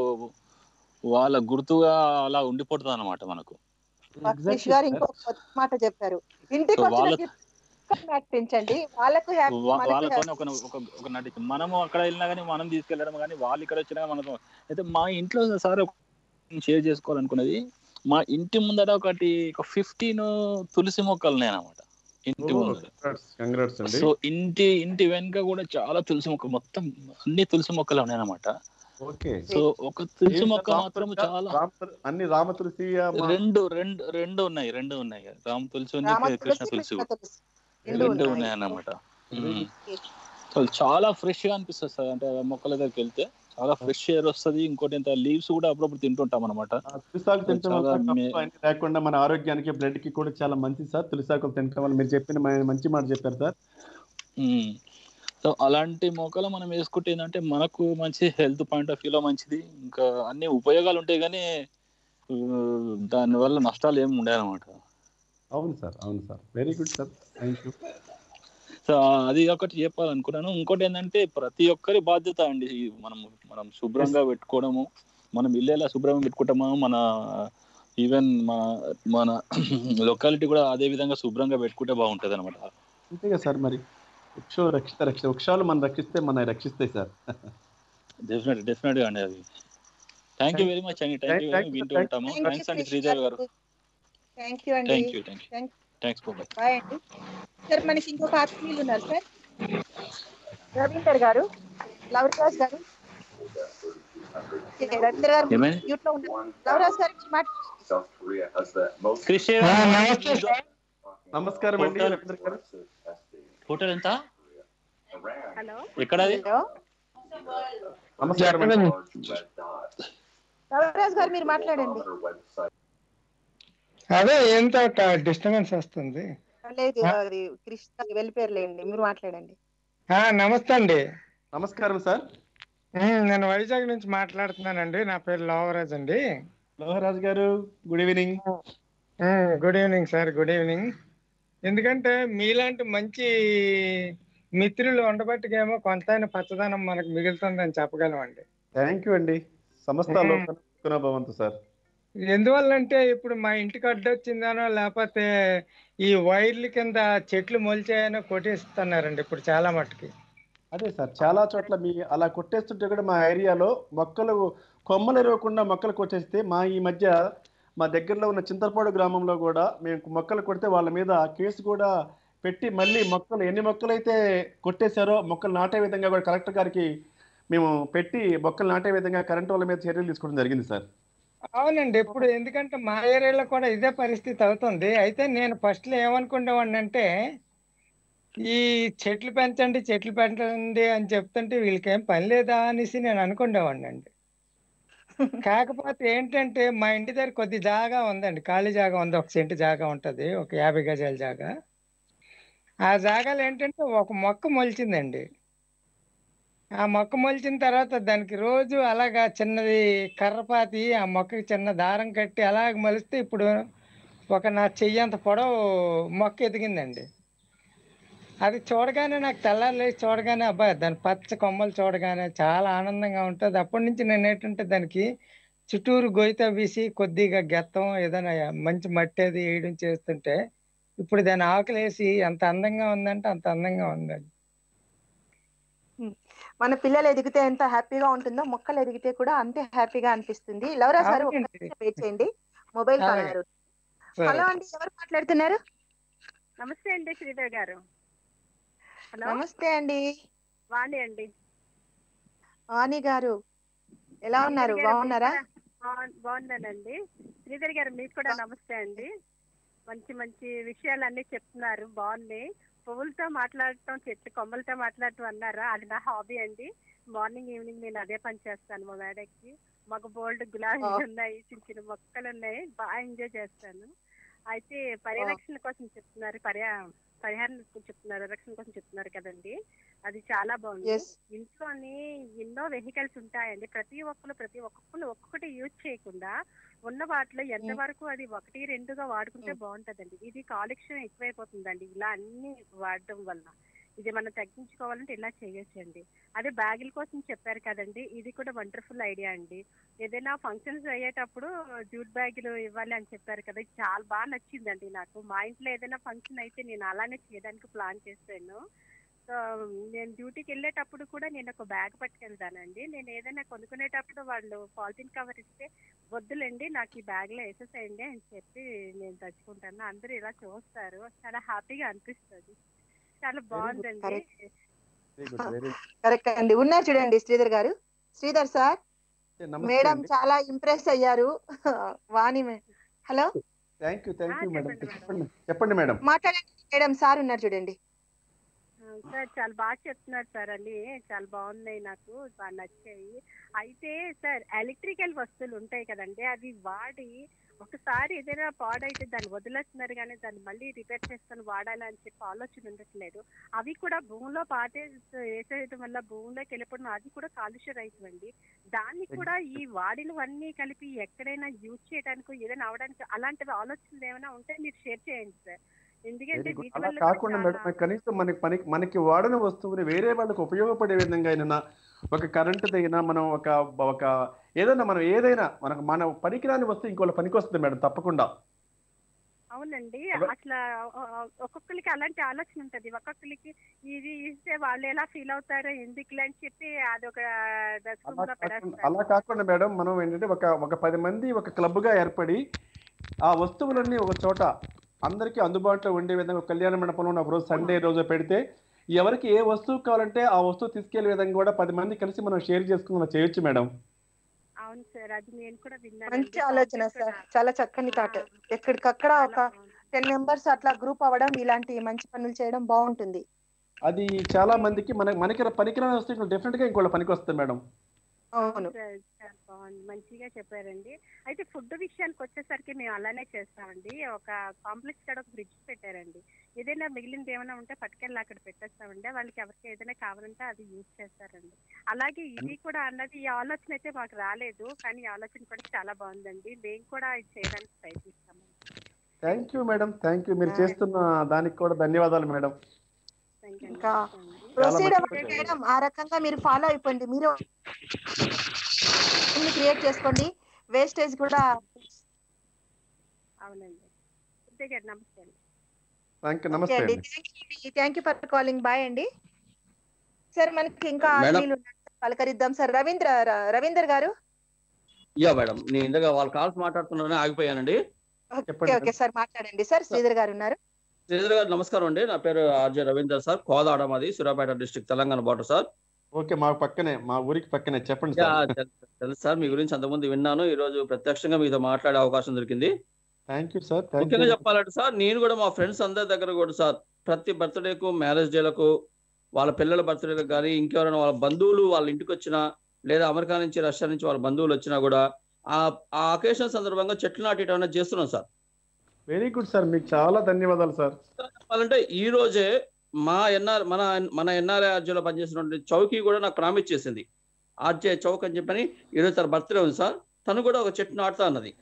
వాళ్ళ గుర్తుగా అలా ఉండిపోతుంది అనమాట మనకు క్రిష్ గారు ఇంకో కొత్త మాట చెప్పారు ఇంటికి So, వచ్చిన వాళ్ళ- gift నాటించండి వాళ్ళకు హ్యాపీ వా- మనకు వాళ్ళతో happy. ఒక ఒక ఒక నటి మనము అక్కడ వెళ్ళినా కానీ మనం తీసుకెళ్ళడం కానీ వాళ్ళు ఇక్కడ వచ్చినా మనతో అయితే మా ఇంట్లో సార్ షేర్ చేసుకోవాలనుకున్నది మా ఇంటి ముందర ఒకటి ఒక ఫిఫ్టీన్ తులసి మొక్కలు ఉన్నాయి అనమాట ఇంటి ముందర కంగ్రాట్స్ అండి సో ఇంటి ఇంటి వెనుక కూడా చాలా తులసి మొక్కలు మొత్తం అన్ని తులసి మొక్కలు ఉన్నాయి అనమాట ఓకే సో ఒక తులసి మొక్క మాత్రం చాలా అన్ని రామ తులసి ఆ మా- రెండు రెండు రెండు ఉన్నాయి రెండు ఉన్నాయి రామ తులసి ఉంది రామ కృష్ణ తులసి, తులసి కృష్ణ కూడా. తులసి. రెండు రెండు ఉన్నాయి. ఉన్నాయి అన్నమాట Okay. సో చాలా ఫ్రెష్ గా అనిపిస్తుంది సార్ అంటే ఆ మొక్కల దగ్గరికి వెళ్తే చాలా ఫ్రెష్ ఎయిర్ వస్తది ఇంకోటి ఎంత లీవ్స్ కూడా అప్పుడప్పుడు తింటుంటాం అనమాట ఆ తులసాకు తినటం వల్ల చాలా మే- కఫం అన్ని లేకుండా మన ఆరోగ్యానికి బ్లడ్ కి కూడా చాలా మంచిది సార్ తులసాకులు తినటం వల్ల మీరు చెప్పిన మ- మంచి మాట చెప్పారు సార్ సో అలాంటి మొక్కలు మనం వేసుకుంటే ఏంటంటే మనకు మంచి హెల్త్ పాయింట్ ఆఫ్ వ్యూలో మంచిది ఇంకా అన్ని ఉపయోగాలు ఉంటాయి కానీ ఆ, దానివల్ల నష్టాలు ఏమి ఉండవు అనమాట అవును సార్ అవును sir very good sir thank you so అది ఒకటి చెప్పాలనుకున్నాను ఇంకోటి ఏంటంటే ప్రతి ఒక్కరి బాధ్యత అండి ఈ మనం మనం శుభ్రంగా పెట్టుకోవడము మనం ఇల్లు ఎలా శుభ్రంగా పెట్టుకుంటామో మన ఈవెన్ మన మన లొకాలిటీ కూడా అదే విధంగా శుభ్రంగా పెట్టుకుంటే బాగుంటది అనమాట అంతే కదా సార్ మరి వృక్షం రక్షిత రక్ష వృక్షాలు మనం రక్షిస్తే మన రక్షిస్తాయి సార్ డెఫినెట్ డెఫినెట్ గా అండి అది థ్యాంక్ యూ వెరీ మచ్ అండి థ్యాంక్ యూ Thank you, వింటూ thank ఉంటాము Thank you, థ్యాంక్స్ అండి కృష్ణ శ్రీదేవి గారు థ్యాంక్ యూ అండి thank you thank you Thank- thanks బాబాయ్ బాయ్ అండి సార్ మనకి ఇంకొక ఆత్మీయులు ఉన్నారు సార్ రవీందర్ గారు లవరాజ్ గారు ఓకే, రవీందర్ గారు ఏమైంది? మ్యూట్ లో ఉన్నారు లవరాజ్ గారు మాట South Korea has the most Krish నమస్తే సార్ నమస్కారం అండి Hotel. రవీంద్ర గారు హోటల్ ఎంత Iran హలో ఎక్కడది హలో నమస్కారం అండి large red dot లవరాజ్ గారు మీరు మాట్లాడండి on our website. అదే ఏంతో డిస్టర్బెన్స్ వస్తుంది లేదు అది కృష్ణ వెళ్ళిపోయారులేండి మీరు మాట్లాడండి ఆ, నమస్తే అండి నమస్కారం సార్ ఉమ్, నేను వైజాగ్ నుంచి మాట్లాడుతున్నానండి నా పేరు లోవరాజ్ అండి లోహరాజ్ గారు good evening um, good evening sir good evening ఎందుకంటే మీలాంటి మంచి మిత్రులు ఉండబట్టికేమో కొంత పచ్చదనం మనకు మిగులుతుందని చెప్పగలమండి థ్యాంక్ యూ అండి సంస్థ లోకన భవంతు సార్ ఎందువల్లంటే ఇప్పుడు మా ఇంటికి అడ్డొచ్చిందనో లేకపోతే ఈ వైర్ల కింద చెట్లు మొలిచాయనో కొట్టేస్తున్నారండి ఇప్పుడు చాలా మట్టుకి అదే సార్ చాలా చోట్ల మీ అలా కొట్టేస్తుంటే కూడా మా ఏరియాలో మొక్కలు కొమ్మలు ఇరవకుండా మొక్కలు కొట్టేస్తే మా ఈ మధ్య మా దగ్గరలో ఉన్న చింతలపాడు గ్రామంలో కూడా మేము మొక్కలు కొడితే వాళ్ళ మీద కేసు కూడా పెట్టి మళ్ళీ మొక్కలు ఎన్ని మొక్కలు అయితే కొట్టేశారో మొక్కలు నాటే విధంగా కూడా కలెక్టర్ గారికి మేము పెట్టి మొక్కలు నాటే విధంగా కరెంట్ వాళ్ళ మీద చర్యలు తీసుకోవడం జరిగింది సార్ అవునండి ఇప్పుడు ఎందుకంటే మా ఏరియాలో కూడా ఇదే పరిస్థితి అవుతుంది అయితే నేను ఫస్ట్ లో ఏమనుకునేవాడిని అంటే ఈ చెట్లు పెంచండి చెట్లు పెంచండి అని చెప్తుంటే వీళ్ళకేం పని లేదా అనేసి నేను అనుకునేవాడిని అండి కాకపోతే ఏంటంటే మా ఇంటి దగ్గర కొద్ది జాగా ఉందండి ఖాళీ జాగా ఉంది ఒక సెంటు జాగా ఉంటది ఒక యాభై గజాల జాగా ఆ జాగాలో ఏంటంటే ఒక మొక్క మొలిచిందండి ఆ మొక్క మొలిచిన తర్వాత దానికి రోజు అలాగా చిన్నది కర్రపాతి ఆ మొక్కకి చిన్న దారం కట్టి అలాగ మలిస్తే ఇప్పుడు ఒక నా చెయ్యంత పొడవు మొక్క ఎదిగిందండి అది చూడగానే నాకు తెల్లారి లేచి చూడగానే అబ్బాయి దాని పచ్చ కొమ్మలు చూడగానే చాలా ఆనందంగా ఉంటుంది అప్పటి నుంచి నేను ఏంటంటే దానికి చుట్టూరు గొయ్యి తవ్వేసి కొద్దిగా గెత్తం ఏదైనా మంచి మట్టి అది వేయడం చేస్తుంటే ఇప్పుడు దాని ఆకులు వేసి ఎంత అందంగా ఉందంటే అంత అందంగా ఉందండి మన పిల్లలు ఎదిగితే ఎంత హ్యాపీగా ఉంటుందో మొక్కలు ఎదిగితే కూడా అంతే హ్యాపీగా అనిపిస్తుంది లవరాజ్ గారు ఒక అవునండి. నిమిషం వెయిట్ చేయండి మొబైల్ కాల్ అలాగే. గారు హలో అండి ఎవరు మాట్లాడుతున్నారు నమస్తే అండి శ్రీదేవి గారు హలో నమస్తే అండి వాణి అండి వాణి గారు ఎలా ఉన్నారు శ్రీధర్ గారు, బాగున్నారా మీకు కూడా బాగు- బాగున్నానండి శ్రీధర్ గారు మీకు కూడా నమస్తే అండి మంచి మంచి విషయాలన్నీ చెప్తున్నారు బాగున్నాయి పువ్వులతో మాట్లాడటం చెట్లు కొమ్మలతో మాట్లాడటం అన్నారా అది నా హాబీ అండి మార్నింగ్ ఈవినింగ్ నేను అదే పని చేస్తాను మా మేడకి మాకు బోల్డ్ గులాబీ Oh. ఉన్నాయి చిన్న చిన్న మొక్కలు ఉన్నాయి బాగా ఎంజాయ్ చేస్తాను అయితే పరిరక్షణ కోసం చెప్తున్నారు పర్యా పరిహారం చెప్తున్నారు రక్షణ కోసం చెప్తున్నారు కదండి అది చాలా బాగుంది ఎస్ ఇంట్లోని ఎన్నో వెహికల్స్ ఉంటాయండి ప్రతి ఒక్కరు ప్రతి ఒక్కరు ఒక్కొక్కటి యూజ్ చేయకుండా ఉన్న వాటిలో ఎంత Mm. వరకు అది ఒకటి రెండుగా వాడుకుంటే బాగుంటదండి ఇది కాలుష్యం ఎక్కువైపోతుందండి ఇలా అన్ని వాడడం వల్ల ఇది మనం తగ్గించుకోవాలంటే ఇలా చేయొచ్చండి అదే బ్యాగుల కోసం చెప్పారు కదండి ఇది కూడా వండర్ఫుల్ ఐడియా అండి ఏదైనా ఫంక్షన్స్ అయ్యేటప్పుడు జూట్ బ్యాగులు ఇవ్వాలి అని చెప్పారు కదా ఇది చాలా బాగా నచ్చిందండి నాకు మా ఇంట్లో ఏదైనా ఫంక్షన్ అయితే నేను అలానే చేయడానికి ప్లాన్ చేశాను సో నేను డ్యూటీకి వెళ్ళేటప్పుడు కూడా నేను ఒక బ్యాగ్ పట్టుకెళ్తానండి నేను ఏదైనా కొనుక్కునేటప్పుడు వాళ్ళు పాలిథిన్ కవర్ ఇస్తే వద్దులేండి నాకు ఈ బ్యాగ్లో వేసేసేయండి అని చెప్పి నేను తెచ్చుకుంటాను అందరూ ఇలా చూస్తారు చాలా హ్యాపీగా అనిపిస్తుంది చాలా బాగుందండి correct. Very good very correct అండి ఉన్నారు చూడండి శ్రీధర్ గారు శ్రీధర్ సార్ నమస్తే మేడం అండి చాలా ఇంప్రెస్ అయ్యారు వాణి మే- hello thank you thank you ఆ, మేడం చెప్పండి మేడం. చెప్పండి చెప్పండి మేడం మాట్లాడండి మేడం సార్ ఉన్నారు చూడండి ఆ, సార్ చాలా బాగా చెప్తున్నారు సార్ అన్ని చాలా బాగున్నాయి నాకు బాగా నచ్చాయి అయితే సార్ ఎలక్ట్రికల్ వస్తువులు ఉంటాయి కదండి అవి వాడి ఒకసారి ఏదైనా పాడైతే దాన్ని వదిలేస్తున్నారు కానీ దాన్ని మళ్ళీ రిపేర్ చేసుకొని వాడాలి అని చెప్పి ఆలోచన ఉండట్లేదు అవి కూడా భూమిలో పాటే వేసేయడం వల్ల భూమిలోకి వెళ్ళిపోవడం అది కూడా కాలుష్య రహితం అండి దాన్ని కూడా ఈ వాడినవన్నీ కలిపి ఎక్కడైనా యూజ్ చేయడానికి ఏదైనా అవడానికి అలాంటివి ఆలోచనలు ఏమైనా ఉంటే మీరు షేర్ చేయండి సార్ ఎందుకంటే వెరీ గుడ్ వీటి అలా వల్ల కూడా కాకుండా మేడం చాలా- మరి కనీసం మనకి మనకి మనకి వాడిన వస్తువుని వేరే వాళ్ళకి ఉపయోగపడే విధంగా అయినా ఒక కరెంట్ అయినా మనం ఒక ఒక ఏదైనా మనం ఏదైనా మనకు మన పనికిరాని వస్తువు ఇంకోళ్ళ పనికి వస్తుంది మేడం తప్పకుండా అవునండి అవ- అట్లా ఆ, ఒక్కొక్కరికి అలాంటి ఆలోచన ఉంటది ఒక్కొక్కరికి ఇది ఇస్తే వాళ్ళు ఎలా ఫీల్ అవుతారో ఎందుకులే అని చెప్పి అదొక అలా దశకంగా కాకుండా పడేస్తారు అలా కాకుండా మేడం మనం ఏంటంటే ఒక ఒక పది మంది ఒక క్లబ్ గా ఏర్పడి ఆ వస్తువులన్నీ ఒక చోట అందరికీ అందుబాటులో ఉండే విధంగా ఒక కళ్యాణ మండపంలో ఒక రోజు సండే రోజు పెడితే ఎవరికి ఏ వస్తువు కావాలంటే ఆ వస్తువు తీసుకెళ్లే విధంగా కూడా పది మంది కలిసి మనం షేర్ చేసుకుని మనం చేయొచ్చు మేడం అవును సార్ అది నేను కూడా విన్నాను మంచి ఆలోచన సార్ చాలా చక్కని థాట్ ఎక్కడికక్కడ ఒక టెన్ మెంబర్స్ అట్లా గ్రూప్ అవ్వడం ఇలాంటి మంచి పనులు చేయడం బాగుంటుంది అది చాలా మందికి మన మనకి పనికిరాని వస్తువు డెఫినెట్ గా ఇంకోళ్ళ పనికి వస్తుంది మేడం అవును సార్ చాలా బాగుంది మంచిగా చెప్పారండి అయితే ఫుడ్ విషయానికి వచ్చేసరికి మేము అలానే చేస్తామండి ఒక కాంప్లెక్స్ కాడ ఒక ఫ్రిడ్జ్ పెట్టారండి ఏదైనా మిగిలింది ఏమైనా ఉంటే పట్టుకెళ్ళి అక్కడ పెట్టేస్తామండి వాళ్ళకి ఎవరికి ఏదైనా కావాలంటే అది యూజ్ చేస్తారండి అలాగే ఇది కూడా అన్నది ఈ ఆలోచన అయితే మాకు రాలేదు కానీ ఈ ఆలోచన కూడా చాలా బాగుందండి మేము కూడా ఇది చేయడానికి ప్రయత్నిస్తాము thank you madam thank you మీరు చేస్తున్న దానికి కూడా ధన్యవాదాలు మేడం థ్యాంక్ యూ ఇంకా అండి ప్రొసీడ్ మంచి అవ్వండి పని. మేడం ఆ రకంగా మీరు ఫాలో అయిపోండి మీరు క్రియేట్ చేసుకోండి వేస్టేజ్ కూడా అవునండి అంతే గారు నమస్తే అండి థ్యాంక్ యూ ఓకే నమస్తే అండి అండి thank you for calling bye అండి సార్ మనకి ఇంకా మేడం. ఆత్మీయులు ఉన్నారు. పలకరిద్దాం సార్ రవీంద్ర ర- రవీందర్ గారు యా మేడం నేను ఇందాక వాళ్ళ కాల్స్ మాట్లాడుతున్నానే ఆగిపోయానండి ఓకే చెప్పండి ఓకే సార్ మాట్లాడండి సార్ శ్రీధర్ గారు ఉన్నారు శ్రీధర్ గారు నమస్కారం అండి నా పేరు ఆర్జే రవీందర్ సార్ కోదాడ మాది Suryapet district Telangana border sir okay మా పక్కనే మా ఊరికి పక్కనే చెప్పండి యా, సార్ తెలుసు తెలుసు సార్ మీ గురించి అంతకుముందు విన్నాను ఈ రోజు ప్రత్యక్షంగా మీతో మాట్లాడే అవకాశం దొరికింది థ్యాంక్ యూ సార్ థ్యాంక్ ముఖ్యంగా యూ చెప్పాలంటే సార్ నేను కూడా మా ఫ్రెండ్స్ అందరి దగ్గర కూడా సార్ ప్రతి బర్త్డేకు మ్యారేజ్ డేలకు వాళ్ళ పిల్లల బర్త్డేలకు కానీ ఇంకెవరైనా వాళ్ళ బంధువులు వాళ్ళ ఇంటికి వచ్చినా లేదా అమెరికా నుంచి రష్యా నుంచి వాళ్ళ బంధువులు వచ్చినా కూడా ఆ ఆ అకేషన్ సందర్భంగా చెట్లు నాటేయడం అనేది చేస్తున్నాం సార్ వెరీ గుడ్ సార్ మీకు చాలా ధన్యవాదాలు సార్ చెప్పాలంటే ఈ రోజే మా ఎన్ఆర్ మన మన ఎన్ఆర్ఐ ఆర్జీలో పనిచేసినటువంటి చౌకీ కూడా నాకు ప్రామిస్ చేసింది ఆర్జే చౌక్ అని చెప్పని ఈరోజు తన బర్త్డే ఉంది సార్ తను కూడా ఒక చెట్టు నాటుతా అన్నది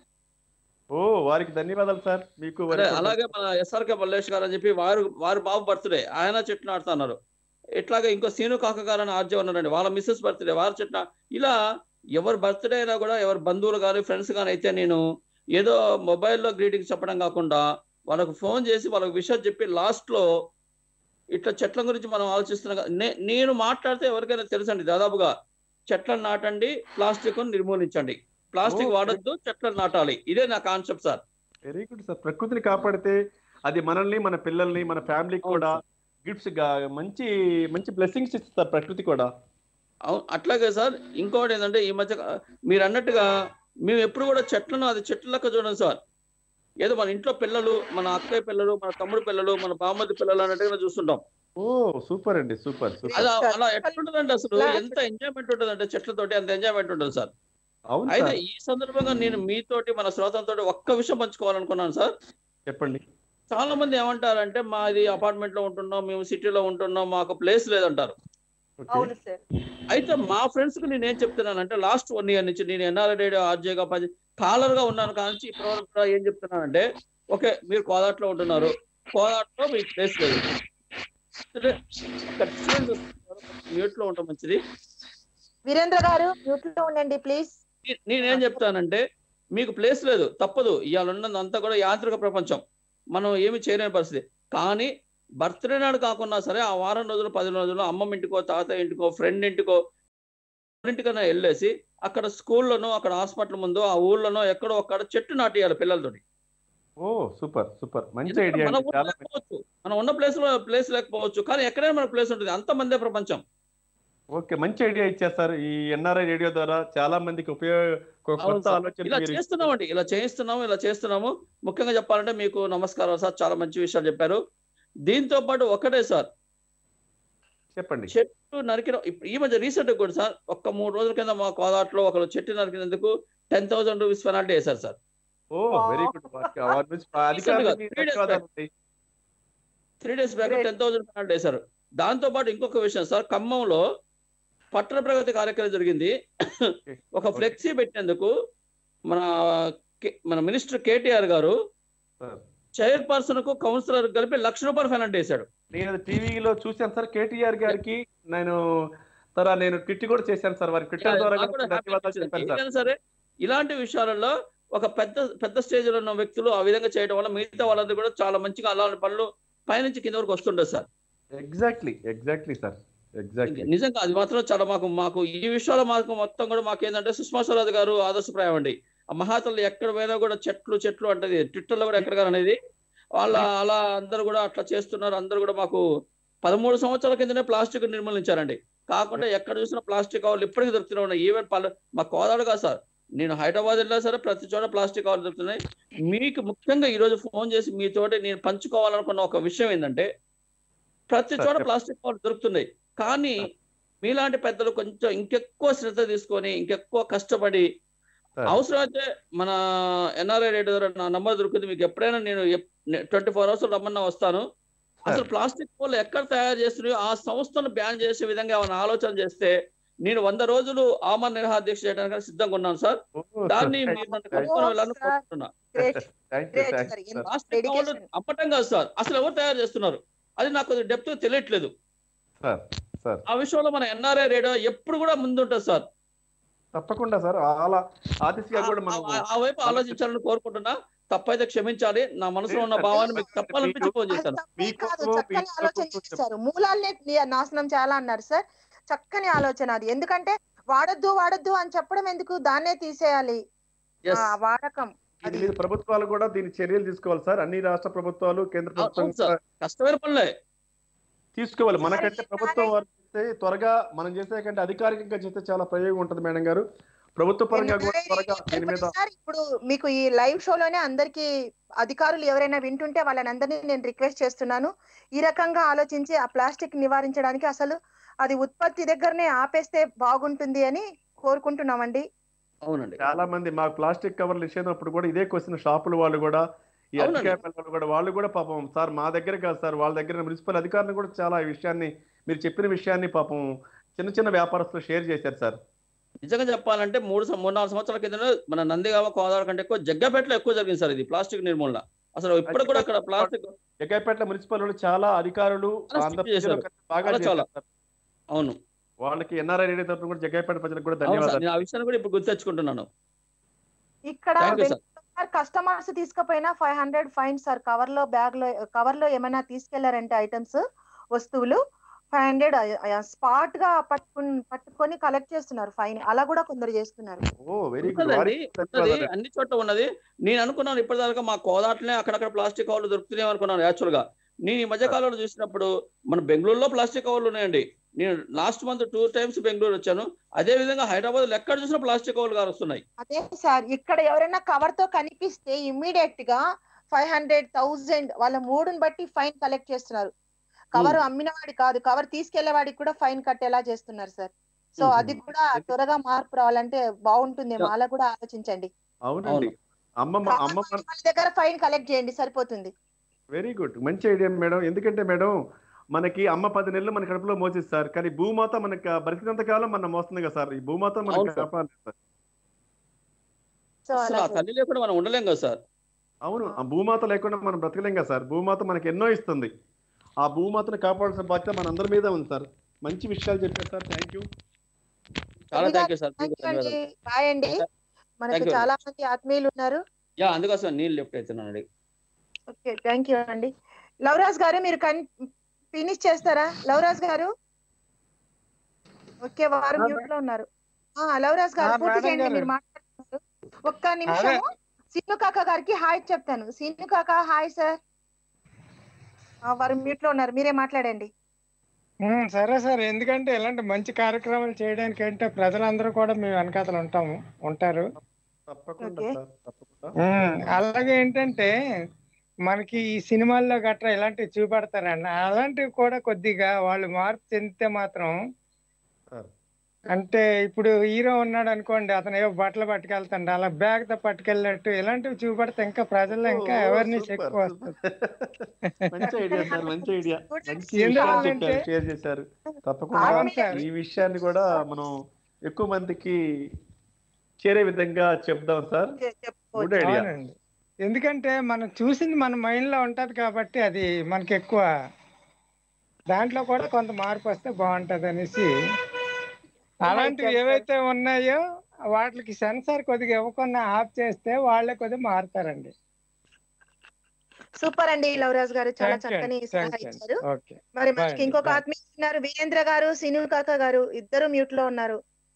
ఓ వారికి ధన్యవాదాలు సార్ మీకు అదే అలాగే మన ఎస్ఆర్కే మల్లేష్ గారు అని చెప్పి వారు వారి బాబు బర్త్డే ఆయన చెట్టు నాటుతా అన్నారు ఇట్లాగే ఇంకో సీను కాక గారు అని ఆర్జే ఉన్నారండి వాళ్ళ మిస్సెస్ బర్త్డే వారి చెట్టు నా- ఇలా ఎవరి బర్త్డే అయినా కూడా ఎవరి బంధువులు కానీ ఫ్రెండ్స్ కానీ అయితే నేను ఏదో మొబైల్లో గ్రీటింగ్స్ చెప్పడం కాకుండా వాళ్ళకు ఫోన్ చేసి వాళ్ళకి విషయం చెప్పి లాస్ట్ లో ఇట్లా చెట్ల గురించి మనం ఆలోచిస్తున్నా నే- నేను మాట్లాడితే ఎవరికైనా తెలుసండి దాదాపుగా చెట్లను నాటండి ప్లాస్టిక్ నిర్మూలించండి ప్లాస్టిక్ ఓ, వాడొద్దు చెట్లను నాటాలి ఇదే నా concept sir very good sir ప్రకృతిని కాపాడితే అది మనల్ని మన పిల్లల్ని మన ఫ్యామిలీకి అవును కూడా సార్. గిఫ్ట్స్ గా మంచి మంచి బ్లెస్సింగ్స్ ఇస్తుంది సార్ ప్రకృతి కూడా అవును అట్లాగే సార్ ఇంకోటి ఏంటంటే ఈ మధ్య మీరు అన్నట్టుగా మేము ఎప్పుడు కూడా చెట్లను అది చెట్ల లెక్క చూడండి సార్ ఏదో మన ఇంట్లో పిల్లలు మన అక్కయ్య పిల్లలు మన తమ్ముడు పిల్లలు మన బామ్మది పిల్లలు అన్నట్టుగా చూస్తుంటాం ఓ సూపర్ అండి సూపర్ సూపర్ అలా అలా ఎట్లుంటుందండి అసలు ఎంత ఎంజాయ్మెంట్ ఉంటుందంటే చెట్లతోటి అంత ఎంజాయ్మెంట్ ఉంటుంది సార్ అవును అయితే సార్ ఈ సందర్భంగా నేను మీతోటి మన శ్రోతలతోటి ఒక్క విషయం పంచుకోవాలనుకున్నాను సార్ చెప్పండి చాలా మంది ఏమంటారంటే మాది అపార్ట్మెంట్ లో ఉంటున్నాం మేము సిటీలో ఉంటున్నాం మాకు ప్లేస్ లేదంటారు ఓకే అవును సార్ అయితే మా ఫ్రెండ్స్ కి నేను ఏం చెప్తున్నానంటే లాస్ట్ వన్ ఇయర్ నుంచి నేను ఎన్ఆర్ఐ రేడియో ఆర్జేగా పని కాలర్ గా ఉన్నాను కానీ ఇప్పటివరకు కూడా ఏం చెప్తున్నానంటే ఓకే మీరు కోదాట్లో ఉంటున్నారు కోదాట్లో మీకు ప్లేస్ లేదు సరే, ఒక students వస్తున్నారు, mute లో ఉండటం మంచిది వీరేంద్ర గారు మ్యూట్ లో ఉండండి ప్లీజ్ నే- నేనేం చెప్తానంటే మీకు ప్లేస్ లేదు తప్పదు ఇవాళ ఉన్నది అంతా కూడా యాంత్రిక ప్రపంచం మనం ఏమి చేయలేని పరిస్థితి కానీ బర్త్డే నాడు కాకున్నా సరే ఆ వారం రోజులు పది రోజులు అమ్మమ్మ ఇంటికో తాతయ్య ఇంటికో ఫ్రెండ్ ఇంటికో ఇంటికైనా వెళ్ళేసి అక్కడ స్కూల్లోనో అక్కడ హాస్పిటల్ ముందు ఆ ఊళ్ళోనో ఎక్కడో ఒక్కడ చెట్టు నాటియాలి పిల్లలతోటి ఓ సూపర్ సూపర్ మంచి ఎందుకంటే ఐడియా మన అండి ఊరు చాలా మంచి- లేకపోవచ్చు మనం ఉన్న ప్లేస్ లో ప్లేస్ లేకపోవచ్చు కానీ ఎక్కడైనా మన ప్లేస్ ఉంటుంది అంత మందే ప్రపంచం ఓకే మంచి ఐడియా ఇచ్చేస్తారు ఈ ఎన్ఆర్ఐ రేడియో ద్వారా చాలా మందికి ఉపయోగ కొత్త అవును సార్. ఆలోచన ఇలా మీరు చేస్తున్నామండి ఇలా చేస్తున్నాము ఇలా చేస్తున్నాము ముఖ్యంగా చెప్పాలంటే మీకు నమస్కారం సార్ చాలా మంచి విషయాలు చెప్పారు దీంతో పాటు ఒకటే సార్ చెప్పండి చెట్టు నరికిన ఇప్పుడు ఈ మధ్య రీసెంట్ కూడా సార్ ఒక్క మూడు రోజుల కింద మా కోదాట్లో ఒకరు చెట్టు నరికినందుకు టెన్ థౌసండ్ రూపీస్ పెనాల్టీ వేశారు సార్ ఓ వెరీ గుడ్ వారి నుంచి అధికారులకి Three days ధన్యవాదాలండి three days back Great. Ten thousand penalty వేశారు దాంతో పాటు ఇంకొక విషయం సార్ ఖమ్మంలో పట్టణ ప్రగతి కార్యక్రమం జరిగింది ఒక ఫ్లెక్సీ పెట్టేందుకు మన కే- మన మినిస్టర్ కేటీఆర్ గారు సార్ చైర్పర్సన్ కు కౌన్సిలర్ కలిపి లక్ష రూపాయలు పెనాల్టీ వేశాడు నేను అది టీవీలో చూశాను సార్ కేటీఆర్ గారికి నేను తర నేను ట్విట్ కూడా చేశాను సార్ వారి ట్విట్టర్ ద్వారా నాకు కూడా కూడా happy ధన్యవాదాలు అనిపించింది. చెప్పాను సార్ ఏదైనా సరే ఇలాంటి విషయాలలో ఒక పెద్ద పెద్ద స్టేజ్ లో ఉన్న వ్యక్తులు ఆ విధంగా చేయడం వల్ల మిగతా వాళ్ళందరూ కూడా చాలా మంచిగా అలాంటి పనులు పైనుంచి కింద వరకు వస్తుండదు sir exactly exactly sir exactly నిజంగా అది మాత్రం చాలా మాకు మాకు ఈ విషయాలు మాకు మొత్తం కూడా మాకు ఏంటంటే సుష్మా స్వరాజ్ గారు ఆదర్శప్రాయం అండి ఆ మహాతల్లి ఎక్కడ పోయినా కూడా చెట్లు చెట్లు అంటది ట్విట్టర్ లో కూడా ఎక్కడ కానీ అనేది వాళ్ళ అలా అందరూ కూడా అట్లా చేస్తున్నారు అందరూ కూడా మాకు పదమూడు సంవత్సరాల కిందనే ప్లాస్టిక్ నిర్మూలించారండి కాకుండా ఎక్కడ చూసినా ప్లాస్టిక్ కవర్లు ఇప్పటికీ దొరుకుతూనే ఉన్నాయి ఈవెన్ పలు మా కోదాడు కాదు సార్ నేను హైదరాబాద్ వెళ్ళినా సరే ప్రతి చోట ప్లాస్టిక్ కవర్లు దొరుకుతున్నాయి మీకు ముఖ్యంగా ఈ రోజు ఫోన్ చేసి మీతోటి నేను పంచుకోవాలనుకున్న ఒక విషయం ఏంటంటే ప్రతి సార్, చోట చెప్పండి. ప్లాస్టిక్ కవర్లు దొరుకుతున్నాయి కానీ మీలాంటి పెద్దలు కొంచెం ఇంకెక్కువ శ్రద్ధ తీసుకొని ఇంకెక్కువ కష్టపడి సార్. అవసరం అయితే మన ఎన్ఆర్ఐ రేడియో ద్వారా నా నంబర్ దొరుకుతుంది మీకు ఎప్పుడైనా నేను ట్వంటీ ఫోర్ అవర్స్ రమ్మన్నా వస్తాను అసలు ప్లాస్టిక్ పూలు ఎక్కడ తయారు చేస్తున్నాయో ఆ సంస్థను బ్యాన్ చేసే విధంగా ఏమైనా ఆలోచన చేస్తే నేను వంద రోజులు ఆమరణ నిరాహార దీక్ష చేయడానికి సిద్ధంగా ఉన్నాను సార్ దాన్ని మీరు నన్ను కనుక్కొని వెళ్ళాలని సార్. కోరుకుంటున్నా great thank you great thank sir you ఎంత ప్లాస్టిక్ కవర్లు డెడికేషన్ అమ్మటం కాదు సార్ అసలు ఎవరు తయారు చేస్తున్నారు అది నాకు కొద్దిగా డెప్త్ తెలియట్లేదు సార్ సార్ ఆ విషయంలో మన ఎన్ఆర్ఐ రేడియో ఎప్పుడు కూడా ముందుంటుంది సార్ తప్పకుండా సార్ అలా ఆ దిశగా కూడా మనం ఆ- ఆ వైపు ఆలోచించాలని కోరుకుంటున్నా తప్పైతే క్షమించాలి నా మనసులో ఉన్న భావాన్ని మీకు తప్పాలనిపించి ఫోన్ చేశాను తప్పే మీకు కాదు మీ చక్కని ఇంట్లో ఆలోచన కూర్చొని చేశారు మూలాల్ని ని- నాశనం చేయాలా అన్నారు సార్ చక్కని ఆలోచన అది ఎందుకంటే వాడొద్దు వాడొద్దు అని చెప్పడం ఎందుకు దాన్నే తీసేయాలి Yes. ఆ వాడకం దీని మీద ప్రభుత్వాలు కూడా దీని చర్యలు తీసుకోవాలి సార్ అన్ని రాష్ట్ర ప్రభుత్వాలు కేంద్ర ప్రభుత్వం అవును సార్. కష్టమైన పనులే తీసుకోవాలి మనకంటే మరి ప్రభుత్వం వారు చేస్తే త్వరగా మనం చేసే కంటే అధికారికంగా చేస్తే చాలా ప్రయోగం ఉంటుంది మేడం గారు ప్రభుత్వ పరంగా కూడా త్వరగా దీని మీద సార్ ఇప్పుడు మీకు ఈ లైవ్ షోలోనే అందరికి అధికారులు ఎవరైనా వింటుంటే వాళ్ళని అందరినీ నేను రిక్వెస్ట్ చేస్తున్నాను ఈ రకంగా ఆలోచించి ఆ ప్లాస్టిక్ నివారించడానికి అసలు అది ఉత్పత్తి దగ్గరనే ఆపేస్తే బాగుంటుంది అని కోరుకుంటున్నామండి అవునండి చాలా మంది మాకు ప్లాస్టిక్ కవర్లు ఇచ్చేటప్పుడు కూడా ఇదే క్వశ్చన్ షాపుల వాళ్ళు కూడా ఈ అవునండి. అధికారుల వాళ్ళు కూడా వాళ్ళు కూడా పాపం సార్ మా దగ్గర కాదు సార్ వాళ్ళ దగ్గర మున్సిపల్ అధికారులు కూడా చాలా ఈ విషయాన్ని మీరు చెప్పిన విషయాన్ని పాపం చిన్న చిన్న వ్యాపారస్తులు షేర్ చేశారు సార్ నిజంగా చెప్పాలంటే మూడు సం- మూడు నాలుగు సంవత్సరాల కింద మన నందిగామ కోదాడ కంటే ఎక్కువ జగ్గపేటలో ఎక్కువ జరిగింది సార్ ఇది ప్లాస్టిక్ నిర్మూలన అసలు ఇప్పుడు కూడా అక్కడ ప్లాస్టిక్ జగ్గైపేట మున్సిపల్ వాళ్ళు చాలా అధికారులు చాలా ఆంధ్ర strict చేశారు. ప్రజలు కంటే బాగా చాలా చాలా. చేశారు సార్. అవును వాళ్ళకి ఎన్ఆర్ఐ రేడియో తరఫున కూడా జగ్గైపేట ప్రజలకు కూడా అవును సార్ ధన్యవాదాలు నేను ఆ విషయాన్ని కూడా ఇప్పుడు గుర్తు తెచ్చుకుంటున్నాను ఇక్కడ thank you sir sir customers తీసుకుపోయినా five hundred fine sir cover లో బ్యాగ్ లో కవర్ లో ఏమైనా తీసుకెళ్లారంటే ఐటమ్స్ వస్తువులు ఫైవ్ హండ్రెడ్ స్పాట్ గా పట్టుకుని పట్టుకొని కలెక్ట్ చేస్తున్నారు ఫైన్ అలా కూడా కొందరు చేస్తున్నారు ఓ వెరీ గుడ్ ఉంటుందండి వారికి ఉన్నది ధన్యవాదాలు అన్ని చోట్ల ఉన్నది నేను అనుకున్నాను ఇప్పటిదాకా మా కోదాట్లనే అక్కడక్కడ ప్లాస్టిక్ కవర్లు దొరుకుతున్నాయి అనుకున్నాను యాక్చువల్ గా నేను ఈ మధ్య కాలంలో చూసినప్పుడు మన బెంగళూరులో ప్లాస్టిక్ కవర్లు ఉన్నాయండి నేను last month two times Bengaluru వచ్చాను అదే విధంగా హైదరాబాద్ లో ఎక్కడ చూసినా ప్లాస్టిక్ కవర్లు గారు వస్తున్నాయి అదే సార్ ఇక్కడ ఎవరైనా కవర్ తో కనిపిస్తే ఇమ్మీడియట్ గా ఫైవ్ హండ్రెడ్ థౌజండ్ వాళ్ళ మూడుని బట్టి ఫైన్ కలెక్ట్ చేస్తున్నారు కవర్ అమ్మిన వాడి కాదు కవర్ తీసుకెళ్లే వాడికి కూడా ఫైన్ కట్టేలా చేస్తున్నారు సార్ సో మ్మ్. అది కూడా త్వరగా మార్పు రావాలంటే బాగుంటుంది అలా కూడా ఆలోచించండి అవునండి అవును. అమ్మమ్మ కావాలి అమ్మమ్మ వాళ్ళ దగ్గర ఫైన్ కలెక్ట్ చేయండి సరిపోతుంది వెరీ గుడ్ మంచి ఐడియా మేడం ఎందుకంటే మేడం మనకి అమ్మ పది నెలలు మన కడుపులో మోసేది సార్ కానీ భూమాత మనకి బతికినంత కాలం మనం మోస్తుంది కదా సార్ ఈ భూమాత అవును మనకి సార్. కాపాడాలి సార్ సో అసలు అలా ఆ తల్లి లేకుండా మనం ఉండలేం కదా సార్ అవును ఆ భూమాత లేకుండా మనం బ్రతకలేం కదా సార్ భూమాత మనకి ఎన్నో ఇస్తుంది ఆ భూమాతను కాపాడాల్సిన బాధ్యత మన అందరి మీద ఉంది సార్ మంచి విషయాలు చెప్పారు సార్ థ్యాంక్ యూ చాలా థ్యాంక్ యూ సార్ థ్యాంక్ మీకు యూ అండి ధన్యవాదాలు బాయ్ అండి మనకు Thank you. చాలా మంది ఆత్మీయులు ఉన్నారు యా అందుకోసం నీళ్ళు లెఫ్ట్ అవుతున్నానండి ఓకే థ్యాంక్ యూ అండి లవరాజ్ గారు మీరు కన్ ఫినిష్ చేస్తారా లవరాజ్ గారు ఓకే వారు ఆ, మ్యూట్ లో ఉన్నారు ఆ లవరాజ్ గారు ఆ, పూర్తి మేడం చేయండి గారు. మీరు మాట్లాడుతున్నారు ఒక్క నిమిషము సీను కాక గారికి హాయ్ చెప్తాను సీను కాక హాయ్ సార్ వారు మ్యూట్ లో ఉన్నారు మీరే మాట్లాడండి ఉమ్, సరే సార్ ఎందుకంటే ఇలాంటి మంచి కార్యక్రమాలు చేయడానికి అంటే ప్రజలందరూ కూడా మేము వెనకాతలు ఉంటాము ఉంటారు తప్పకుండా Okay. సార్ తప్పకుండా ఉమ్, అలాగే ఏంటంటే మనకి ఈ సినిమాల్లో గట్రా ఇలాంటివి చూపెడతారండి అలాంటివి కూడా కొద్దిగా వాళ్ళు మార్పు చెందితే మాత్రం సార్ అంటే ఇప్పుడు హీరో ఉన్నాడు అనుకోండి అతను ఏవో బట్టలు పట్టుకెళ్తాడు అలా బ్యాగ్ తో పట్టుకెళ్ళినట్టు ఇలాంటివి చూపెడితే ఇంకా ప్రజల్లో ఇంకా ఓ, అవేర్నెస్ సూపర్, ఎక్కువ సూపర్. వస్తుంది మంచి ఐడియా సార్ మంచి ఐడియా మంచి ఎందువల్ల విషయాలు అంటే- చెప్పారు షేర్ చేశారు తప్పకుండా అవును సార్ ఈ విషయాన్ని కూడా మనం ఎక్కువ మందికి చేరే విధంగా చెప్దాం సార్ గుడ్ ఐడియా అవునండి ఎందుకంటే మనం చూసింది మన మైండ్ లో ఉంటది కాబట్టి అది మనకి ఎక్కువ దాంట్లో కూడా కొంత మార్పు వస్తే బాగుంటది అనేసి అలాంటివి ఏవైతే ఉన్నాయో వాటికి సెన్సార్ కొద్దిగా ఇవ్వకుండా ఆఫ్ చేస్తే వాళ్ళే కొద్దిగా మారుతారండి సూపర్ అండి లవరాజ్ గారు చాలా థ్యాంక్ యూ చక్కని అండి సలహా థ్యాంక్ యూ అండి ఇచ్చారు ఓకే మరి బాయ్ మనకి అండి ఇంకొక బాయ్ ఆత్మీయ ఉన్నారు వీరేంద్ర గారు సిను కాక గారు ఇద్దరు మ్యూట్ లో ఉన్నారు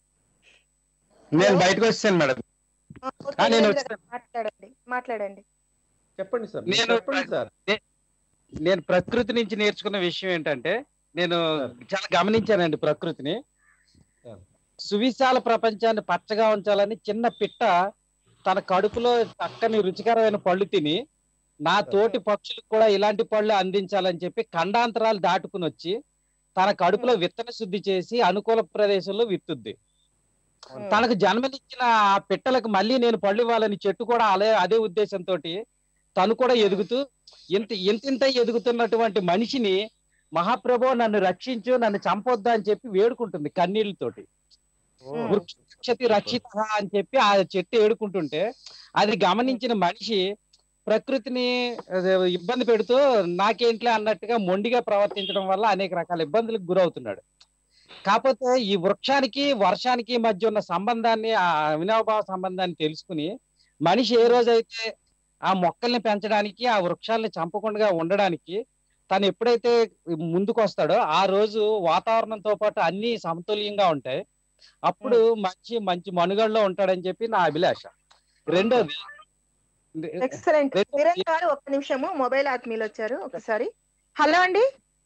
నేను హలో బయటకు వచ్చాను మేడం ఆ, ఓకే ఆ, నేను వీరేంద్ర వచ్చాను గారు మాట్లాడండి మాట్లాడండి చెప్పండి సార్ మీరు నేను చెప్పండి సార్ నే- నేను ప్రకృతి నుంచి నేర్చుకున్న విషయం ఏంటంటే నేను సార్ చాలా గమనించానండి ప్రకృతిని సార్ సువిశాల ప్రపంచాన్ని పచ్చగా ఉంచాలని చిన్న పిట్ట తన కడుపులో చక్కని రుచికరమైన పళ్ళు తిని నా సార్ తోటి పక్షులకు కూడా ఇలాంటి పళ్ళు అందించాలని చెప్పి ఖండాంతరాలు దాటుకుని వచ్చి తన కడుపులో విత్తన శుద్ధి చేసి అనుకూల ప్రదేశంలో విత్తుద్ది అవును తనకు జన్మనిచ్చిన ఆ పిట్టలకు మళ్ళీ నేను పళ్ళు ఇవ్వాలని చెట్టు కూడా అదే అదే ఉద్దేశంతో తను కూడా ఎదుగుతూ ఇంత ఇంతింత ఎదుగుతున్నటువంటి మనిషిని మహాప్రభు నన్ను రక్షించు నన్ను చంపొద్దా అని చెప్పి వేడుకుంటుంది కన్నీళ్లతోటి ఓ వృక్షతి రక్షిత అని చెప్పి ఆ చెట్టు ఏడుకుంటుంటే అది గమనించిన మనిషి ప్రకృతిని అదే, ఇబ్బంది పెడుతూ నాకేంట్లే అన్నట్టుగా మొండిగా ప్రవర్తించడం వల్ల అనేక రకాల ఇబ్బందులకు గురవుతున్నాడు కాకపోతే ఈ వృక్షానికి వర్షానికి మధ్య ఉన్న సంబంధాన్ని ఆ అవినాభావ సంబంధాన్ని తెలుసుకుని మనిషి ఏ రోజైతే ఆ మొక్కల్ని పెంచడానికి ఆ వృక్షాలని చంపకుండా ఉండడానికి తను ఎప్పుడైతే ముందుకు వస్తాడో ఆ రోజు వాతావరణంతో పాటు అన్ని సమతుల్యంగా ఉంటాయి అప్పుడు మంచి మంచి మనుగడలో ఉంటాడని చెప్పి నా అభిలాష రెండోది ఎక్సలెంట్ రెండోది వీరేంద్ర గారు ఒక్క నిమిషము మొబైల్ ఆత్మీయులు వచ్చారు ఒకసారి హలో అండి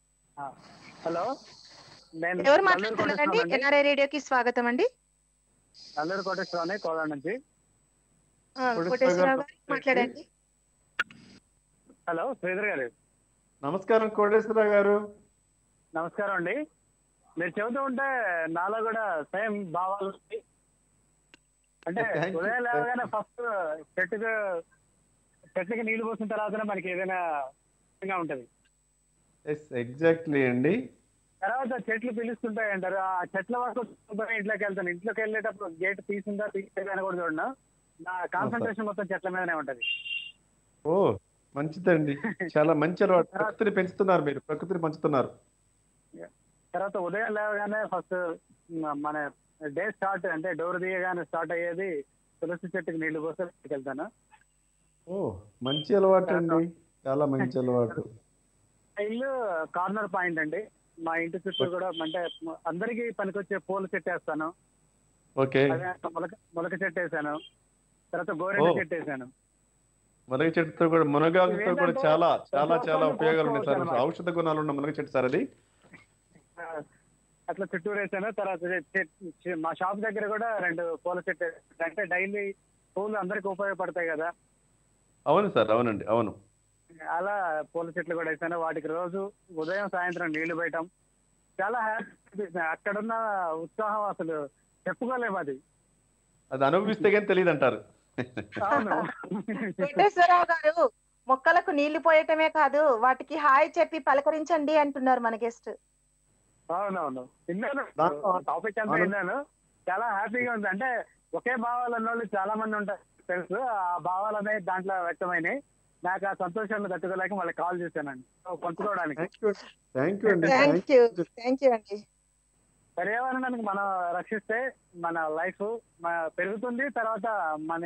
హలో నేను ఎవరు నల్లూరు మాట్లాడుతున్నారండి కోటేశ్వరరావు అండి ఎన్ఆర్ఐ రేడియోకి స్వాగతం అండి నల్లూరు కోటేశ్వరరావు అని కోదాడ నుంచి ఆ, కోటేశ్వరరావు కోటేశ్వరరావు గారు గారు మాట్లాడండి హలో శ్రీధర్ గారు నమస్కారం కోటేశ్వరరావు గారు నమస్కారం అండి మీరు చెబుతూ ఉంటే నాలో కూడా సేమ్ భావాలు ఉన్నాయి. అంటే Thank you, ఉదయం sir. లేవగానే ఫస్ట్ చెట్టుకు చెట్లకి నీళ్లు పోసిన తర్వాతనే మనకి ఏదైనా విధంగా ఉంటది ఎస్ ఎగ్జాక్ట్లీ అండి తర్వాత చెట్లు పిలుస్తుంటాయి అంటారు ఆ చెట్ల వరకు పోయి ఇంట్లోకి వెళ్తాను ఇంట్లోకి వెళ్ళేటప్పుడు గేట్ తీసిందా తీసేదా కూడా చూడను నా కాన్సన్ట్రేషన్ మొత్తం చెట్ల మీదనే ఉంటది ఓ మంచిదండి చాలా మంచి అలవాటు ప్రకృతిని పెంచుతున్నారు మీరు ప్రకృతిని పంచుతున్నారు తర్వాత ఉదయం లేవగానే ఫస్ట్ మన డే స్టార్ట్ అంటే డోర్ తీయగానే స్టార్ట్ అయ్యేది తులసి చెట్టుకి నీళ్లు పోస్తే బయటికి వెళ్తాను ఓ మంచి అలవాటు అండి చాలా మంచి అలవాటు మా ఇల్లు కార్నర్ పాయింట్ అండి మా ఇంటి చుట్టూ కూడా అంటే అందరికి పనికొచ్చే పూల చెట్టు వేస్తాను ఓకే అదే మొలక మొలక చెట్టు వేసాను తర్వాత గోరెంట ఓ. చెట్టు వేసాను మునగ చెట్టుతో కూడా మునగాకుతో కూడా ఇవేంటంటే చాలా చాలా ప్రతి చాలా ఒక్కళ్ళు ఉపయోగాలు ఉన్నాయి సార్ కోరుకోవచ్చు ఔషధ గుణాలు ఉన్న మునగ చెట్టు సార్ అది ఆ, అట్లా చుట్టూరు వేసాను తర్వాత చె- చె- మా షాప్ దగ్గర కూడా రెండు పూల చెట్టు వేసాను. అంటే డైలీ పూలు అందరికి ఉపయోగపడతాయి కదా అవును సార్ అవునండి అవును అలా పూల చెట్లు కూడా వేసాను వాటికి రోజు ఉదయం సాయంత్రం నీళ్లు పోయటం చాలా హ్యాపీ అనిపిస్తుంది అక్కడున్న ఉత్సాహం అసలు చెప్పుకోలేము అది అది అనుభవిస్తే కానీ తెలియదు అంటారు అవును వెంకటేశ్వరరావు గారు మొక్కలకు నీళ్లు పోయటమే కాదు వాటికి హాయ్ చెప్పి పలకరించండి అంటున్నారు మన గెస్ట్ అవునవును విన్నాను దాంట్లో టాపిక్ అంతా మనం- విన్నాను చాలా హ్యాపీగా ఉంది అంటే ఒకే భావాలు ఉన్న వాళ్ళు చాలా మంది ఉంటారు తెలుసు ఆ భావాలు అనేవి దాంట్లో వ్యక్తమైనాయి నాకు ఆ సంతోషాన్ని తట్టుకోలేక మళ్ళీ కాల్ చేశానండి సో పంచుకోవడానికి థ్యాంక్ యూ థ్యాంక్ యూ అండి థ్యాంక్ యూ థ్యాంక్ యూ అండి పర్యావరణానికి మనం రక్షిస్తే మన లైఫ్ పెరుగుతుంది తర్వాత మన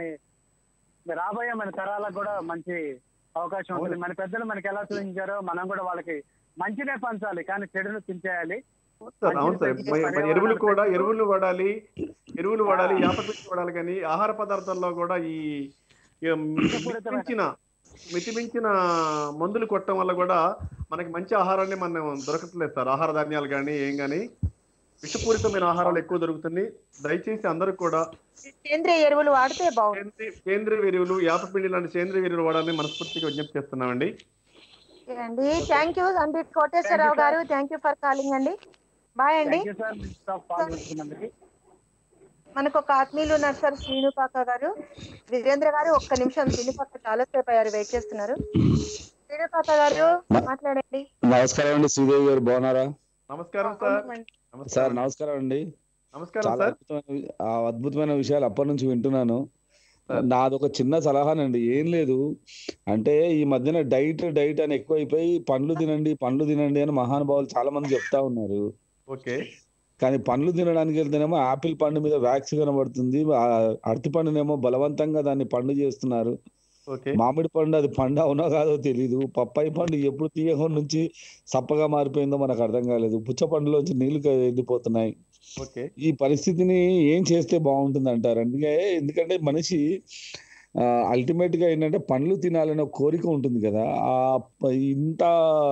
రాబోయే మన తరాలకు కూడా మంచి అవకాశం ఉంటుంది మన పెద్దలు మనకి ఎలా చూపించారో మనం కూడా వాళ్ళకి మంచినే పంచాలి కానీ చెడును పించేయాలి సార్ అవును సార్ మరి- మరి ఎరువులు కూడా ఎరువులు వాడాలి ఎరువులు వాడాలి యాపపిండి వాడాలి కానీ ఆహార పదార్థాల్లో కూడా ఈ ఈ మితిమించిన మితిమించిన మందులు కొట్టడం వల్ల కూడా మనకి మంచి ఆహారాన్ని మనం దొరకట్లేదు సార్ ఆహార ధాన్యాలు కానీ ఏం కానీ విషపూరితమైన ఆహారాలు ఎక్కువ దొరుకుతుంది దయచేసి అందరూ కూడా సేంద్రియ ఎరువులు వాడితే బాగుంటుంది సేంద్రియ సేంద్రియ ఎరువులు యాపపిండి లాంటి సేంద్రియ ఎరువులు వాడాలని మనస్ఫూర్తిగా విజ్ఞప్తి చేస్తున్నామండి ఓకే అండి థ్యాంక్ యూ అండి కోటేశ్వరరావు గారు థ్యాంక్ యూ ఫర్ కాలింగ్ అండి బాయ్ అండి thank you sir staff call చేస్తున్నందుకు మనకు ఒక ఆత్మీయులు ఉన్నారు సార్ శ్రీను పాక గారు వీరేంద్ర గారు ఒక్క నిమిషం శ్రీను పాక చాలా సేపు అయ్యారు వెయిట్ చేస్తున్నారు శ్రీను పాక గారు మాట్లాడండి నమస్కారం అండి శ్రీదేవి గారు బాగున్నారా నమస్కారం సార్ సార్ నమస్కారం అండి నమస్కారం చాలా సార్ అద్భుతమైన ఆ అద్భుతమైన విషయాలు అప్పటి నుంచి వింటున్నాను నాదొక చిన్న సలహానండి ఏం లేదు అంటే ఈ మధ్యన డైట్ డైట్ అని ఎక్కువైపోయి పండ్లు తినండి పండ్లు తినండి అని మహానుభావులు చాలా మంది చెప్తా ఉన్నారు ఓకే కానీ పండ్లు తినడానికి వెళ్తేనేమో ఆపిల్ పండు మీద వ్యాక్స్ కనబడుతుంది ఆ అరటి పండునేమో బలవంతంగా దాన్ని పండు చేస్తున్నారు ఓకే మామిడి పండు అది పండు అవునో కాదో తెలీదు పప్పాయి పండు ఎప్పుడు తీయగా నుంచి సప్పగా మారిపోయిందో మనకు అర్థం కాలేదు పుచ్చ పండులోంచి నీళ్లు క- ఎండిపోతున్నాయి ఓకే ఈ పరిస్థితిని ఏం చేస్తే బాగుంటుంది అంటారు అందుకే ఎందుకంటే మనిషి అల్టిమేట్ గా ఏంటంటే పండ్లు తినాలనే ఒక కోరిక ఉంటుంది కదా ఆ ప- ఇంత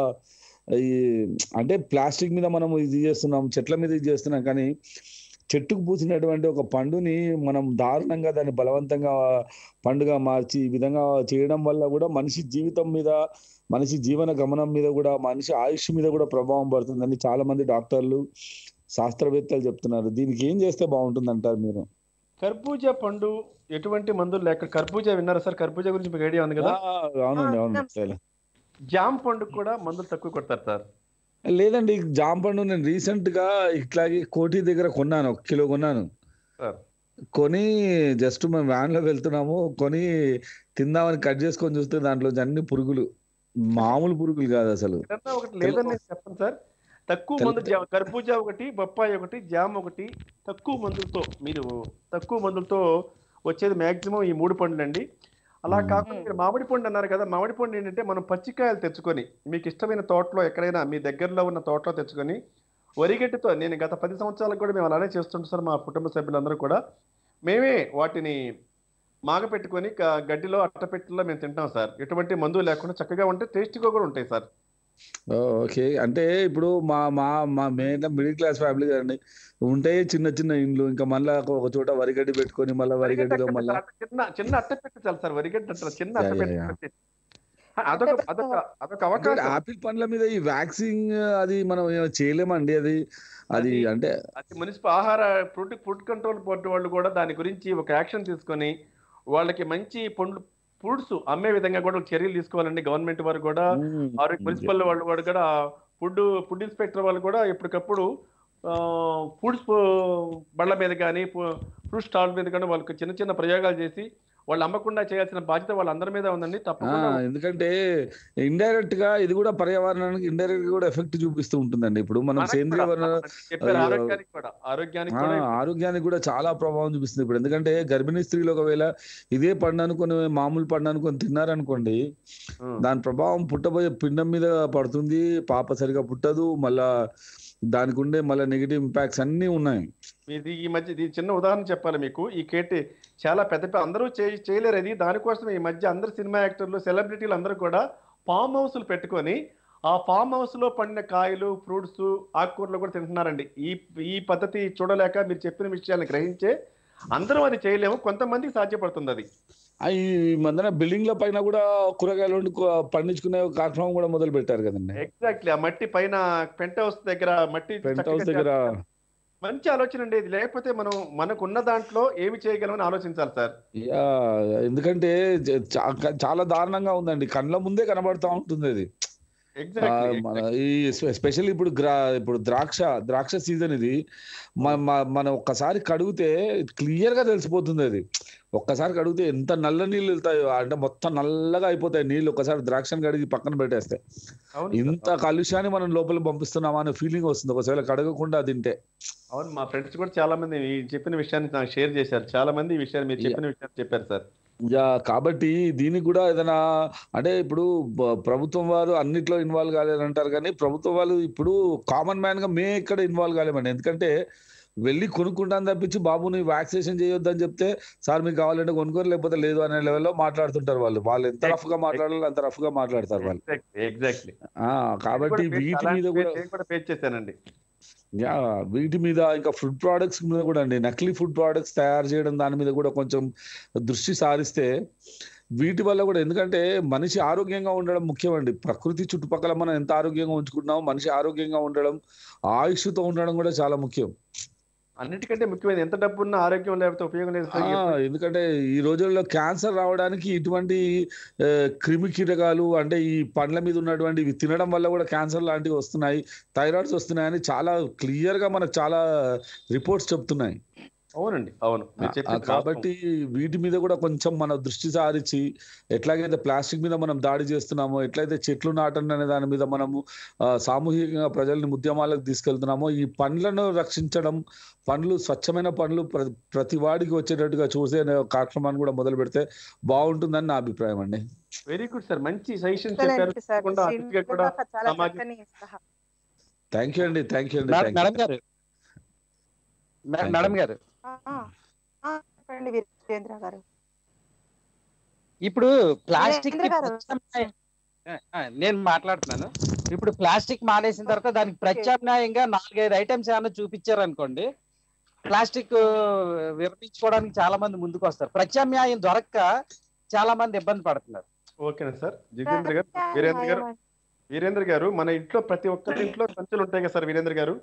ఈ అంటే ప్లాస్టిక్ మీద మనం ఇది చేస్తున్నాం చెట్ల మీద ఇది చేస్తున్నాం కానీ చెట్టుకు పూసినటువంటి ఒక పండుని మనం దారుణంగా దాన్ని బలవంతంగా పండుగ మార్చి ఈ విధంగా చేయడం వల్ల కూడా మనిషి జీవితం మీద మనిషి జీవన గమనం మీద కూడా మనిషి ఆయుష్ మీద కూడా ప్రభావం పడుతుందని చాలా మంది డాక్టర్లు శాస్త్రవేత్తలు చెప్తున్నారు దీనికి ఏం చేస్తే బాగుంటుంది అంటారు మీరు కర్బూజా పండు ఎటువంటి మందులు లేక కర్బూజా విన్నారా సార్ కర్బూజా గురించి మీకు ఐడియా ఉంది కదా ఆ, అవునండి అవును సరే. జామ్ పండు కూడా మందులు తక్కువ కొడతారు సార్ లేదండి జామ పండు నేను రీసెంట్ గా ఇట్లాగే కోటి దగ్గర కొన్నాను ఒక కిలో కొన్నాను సార్ కొని జస్ట్ మేము వ్యాన్ లో వెళ్తున్నాము కొని తిందామని కట్ చేసుకొని చూస్తే దాంట్లో అన్ని పురుగులు మామూలు పురుగులు కాదు అసలు ఏదన్నా ఒకటి లేదని నేను చెప్పను సార్ తక్కువ మందు జామ కర్బూజా ఒకటి బొప్పాయి ఒకటి జామ్ ఒకటి తక్కువ మందులతో మీరు తక్కువ మందులతో వచ్చేది మాక్సిమం ఈ మూడు పండ్లు అండి అలా కాకుండా మీరు మామిడి పండు అన్నారు కదా మామిడి పండు ఏంటంటే మనం పచ్చికాయలు తెచ్చుకొని మీకు ఇష్టమైన తోటలో ఎక్కడైనా మీ దగ్గరలో ఉన్న తోటలో తెచ్చుకొని వరిగడ్డితో నేను గత పది సంవత్సరాలకు కూడా మేము అలానే చేస్తుంటాం సార్ మా కుటుంబ సభ్యులందరూ కూడా మేమే వాటిని మాగ పెట్టుకొని క- గడ్డిలో అట్టపెట్టెలో మేము తింటాం సార్ ఎటువంటి మందు లేకుండా చక్కగా ఉంటే టేస్టీగా కూడా ఉంటాయి సార్ ఓ, ఓకే అంటే ఇప్పుడు మా మా మా మెయిన్ మిడిల్ క్లాస్ ఫ్యామిలీ కదండి ఉంటే చిన్న చిన్న ఇండ్లు ఇంకా మళ్ళా ఒక ఒక చోట వరిగడ్డి పెట్టుకొని మళ్ళీ వరిగడ్డిలో మళ్ళా చిన్న చిన్న అట్టపెట్టె చాలు సార్ వరిగడ్డ అంటారు చిన్న యా, యా, అట్టపెట్టె యా. పెట్టి. అదొక అదొక అదొక అవకాశం ఆపిల్ పండ్ల మీద ఈ వ్యాక్సింగ్ అది మనం ఏమో చేయలేమండి అది అది అంటే అది మున్సిపల్ ఆహార ఫుడ్ ఫుడ్ కంట్రోల్ బోర్డు వాళ్ళు కూడా దాని గురించి ఒక యాక్షన్ తీసుకొని వాళ్ళకి మంచి పండ్లు ఫ్రూట్స్ అమ్మే విధంగా కూడా చర్యలు తీసుకోవాలండి గవర్నమెంట్ వారు కూడా ఆరోగ్య మున్సిపల్ వాళ్ళు కూడా కూడా ఫుడ్ ఫుడ్ ఇన్స్పెక్టర్ వాళ్ళు కూడా ఎప్పటికప్పుడు ఫుడ్స్ బళ్ళ మీద కానీ ఫ్రూట్ స్టాల్ మీద కానీ వాళ్ళకి చిన్న చిన్న ప్రయోగాలు చేసి వాళ్ళు అమ్మకుండా చేయాల్సిన బాధ్యత వాళ్ళందరి మీద ఉందండి ఆ, తప్పకుండా ఎందుకంటే ఇండైరెక్ట్ గా ఇది కూడా పర్యావరణానికి ఇండైరెక్ట్ గా కూడా ఎఫెక్ట్ చూపిస్తూ ఉంటుందండి ఇప్పుడు మనం మనకి సేంద్రియ కూడా, వన- మనం చెప్పారు ఆ, ఆరోగ్యానికి కూడా ఆరోగ్యానికి ఆ, కూడా ఆరోగ్యానికి కూడా చాలా ప్రభావం చూపిస్తుంది ఇప్పుడు ఎందుకంటే గర్భిణీ స్త్రీలు ఒకవేళ ఇదే పండు అనుకొని మామూలు పండు అనుకొని తిన్నారనుకోండి దాని ప్రభావం పుట్టబోయే పిండం మీద పడుతుంది పాప సరిగా పుట్టదు మళ్ళా దానికి ఉండే మళ్ళీ నెగిటివ్ ఇంపాక్ట్స్ అన్నీ ఉన్నాయి ఇది ఈ మధ్య ఇది చిన్న ఉదాహరణ చెప్పాలి మీకు ఈ కేటి చాలా పెద్ద పెద్ద అందరూ చేయ చేయలేరు అది దానికోసం ఈ మధ్య అందరు సినిమా యాక్టర్లు సెలబ్రిటీలు అందరూ కూడా ఫామ్ హౌస్లు పెట్టుకొని ఆ ఫామ్ హౌస్ లో పండిన కాయలు ఫ్రూట్స్ ఆకుకూరలు కూడా తింటున్నారండి ఈ ఈ పద్ధతి చూడలేక మీరు చెప్పిన విషయాన్ని గ్రహించే అందరం అది చేయలేము కొంతమందికి సాధ్యపడుతుంది అది ఆ, ఈ మధ్యన బిల్డింగ్ల పైన కూడా కూరగాయలు వండి కూ- పండించుకునే ఒక కార్యక్రమం కూడా మొదలు పెట్టారు కదండి ఎగ్జాక్ట్లీ ఆ మట్టి పైన పెంట్ హౌస్ దగ్గర మట్టి పెంట్ చక్కగా హౌస్ దగ్గర మంచి ఆలోచన అండి ఇది లేకపోతే మనం మనకున్న దాంట్లో ఏమి చేయగలమని ఆలోచించాలి సార్ యా, ఎందుకంటే చ- చా- చాలా దారుణంగా ఉందండి కళ్ళ ముందే కనబడతా ఉంటుంది అది ఆ, ఎగ్జాక్ట్లీ మన ఈ స్పెషల్ ఇప్పుడు గ్రా ఇప్పుడు ద్రాక్ష ద్రాక్ష సీజన్ ఇది మ- మ- మనం ఒక్కసారి కడిగితే క్లియర్ గా తెలిసిపోతుంది అది ఒక్కసారి కడిగితే ఎంత నల్ల నీళ్ళు వెళ్తాయో అంటే మొత్తం నల్లగా అయిపోతాయి నీళ్ళు ఒక్కసారి ద్రాక్షను కడిగి పక్కన పెట్టేస్తే అవును ఇంత కాలుష్యాన్ని మనం లోపల పంపిస్తున్నామా అనే ఫీలింగ్ వస్తుంది ఒకవేళ కడగకుండా తింటే అవును మా ఫ్రెండ్స్ కూడా చాలా మంది ఈ చెప్పిన విషయాన్ని నాకు షేర్ చేశారు చాలా మంది ఈ విషయాన్ని మీరు చెప్పిన విషయాన్ని చెప్పారు సార్ యా కాబట్టి దీనికి కూడా ఏదైనా అంటే ఇప్పుడు బ- ప్రభుత్వం వారు అన్నిట్లో ఇన్వాల్వ్ కాలేదని అంటారు కానీ ప్రభుత్వం వాళ్ళు ఇప్పుడు కామన్ మ్యాన్ గా మే ఇక్కడ ఇన్వాల్వ్ కాలేమండి ఎందుకంటే వెళ్ళి కొనుక్కుంటాను తప్పించి బాబుని వ్యాక్సినేషన్ చేయొద్దని చెప్తే సార్ మీకు కావాలంటే కొనుక్కోరు లేకపోతే లేదు అనే లెవెల్లో మాట్లాడుతుంటారు వాళ్ళు వాళ్ళు ఎంత రఫ్ గా మాట్లాడాలో అంత రఫ్ గా మాట్లాడతారు వాళ్ళు ఎగ్జాక్ట్లీ ఆ కాబట్టి వీటి మీద కూడా నేను కూడా ఫేస్ చేశానండి యా వీటి మీద ఇంకా ఫుడ్ ప్రోడక్ట్స్ మీద కూడా అండి నకిలీ ఫుడ్ ప్రోడక్ట్స్ తయారు చేయడం దాని మీద కూడా కొంచెం దృష్టి సారిస్తే వీటి వల్ల కూడా ఎందుకంటే మనిషి ఆరోగ్యంగా ఉండడం ముఖ్యమండి ప్రకృతి చుట్టుపక్కల మనం ఎంత ఆరోగ్యంగా ఉంచుకుంటున్నామో మనిషి ఆరోగ్యంగా ఉండడం ఆయుష్తో ఉండడం కూడా చాలా ముఖ్యం అన్నిటికంటే ముఖ్యమైనది ఎంత డబ్బు ఉన్నా ఆరోగ్యం లేకపోతే ఉపయోగం లేదు సార్. ఆ, ఎందుకంటే ఈ రోజుల్లో క్యాన్సర్ రావడానికి ఇటువంటి ఆ, క్రిమి కీటకాలు అంటే ఈ పండ్ల మీద ఉన్నటువంటి ఇవి తినడం వల్ల కూడా క్యాన్సర్ లాంటివి వస్తున్నాయి థైరాయిడ్స్ వస్తున్నాయని చాలా క్లియర్ గా మనకు చాలా రిపోర్ట్స్ చెప్తున్నాయి అవునండి అవును మీరు ఆ, చెప్పింది కాబట్టి వీటి మీద కూడా కొంచెం మన దృష్టి సారించి ఎట్లాగైతే ప్లాస్టిక్ మీద మనం దాడి చేస్తున్నామో ఎట్లయితే చెట్లు నాటండి అనే దాని మీద మనము ఆ, సామూహికంగా ప్రజల్ని ఉద్యమాలకు తీసుకెళ్తున్నామో ఈ పండ్లను రక్షించడం పండ్లు స్వచ్ఛమైన పండ్లు ప్ర- ప్రతి వాడికి వచ్చేటట్టుగా చూసే అనే ఒక కార్యక్రమాన్ని కూడా మొదలు పెడితే బాగుంటుందని నా అభిప్రాయం అండి వెరీ గుడ్ సార్ మంచి సజెషన్ చెప్పారు Excellent, sir. తప్పకుండా అతిథిగా కూడా శ్రీనివాస చాలా సమాజం చక్కని సలహా. థ్యాంక్ యూ అండి థ్యాంక్ యూ అండి మేడం థ్యాంక్ మేడం గారు మే- Thank you. మేడం గారు ఆ, ఆ, ఆ, చెప్పండి వీరేంద్ర గారు ఇప్పుడు ప్లాస్టిక్ వీరేంద్ర గారు ప్రత్యామ్నాయం ఆ, ఆ, నేను మాట్లాడుతున్నాను ఇప్పుడు ప్లాస్టిక్ మానేసిన తర్వాత దానికి ప్రత్యామ్నాయంగా నాలుగైదు ఐటమ్స్ ఏమైనా చూపించారు అనుకోండి ప్లాస్టిక్ విరమించుకోవడానికి చాలా మంది ముందుకు వస్తారు ప్రత్యామ్నాయం దొరక్క చాలా మంది ఇబ్బంది పడుతున్నారు ఓకేనా సార్ జితేంద్ర గారు వీరేంద్ర గారు వీరేంద్ర గారు మన ఇంట్లో ప్రతి ఒక్కరి ఇంట్లో సంచులు ఉంటాయి కదా సార్ వీరేంద్ర గారు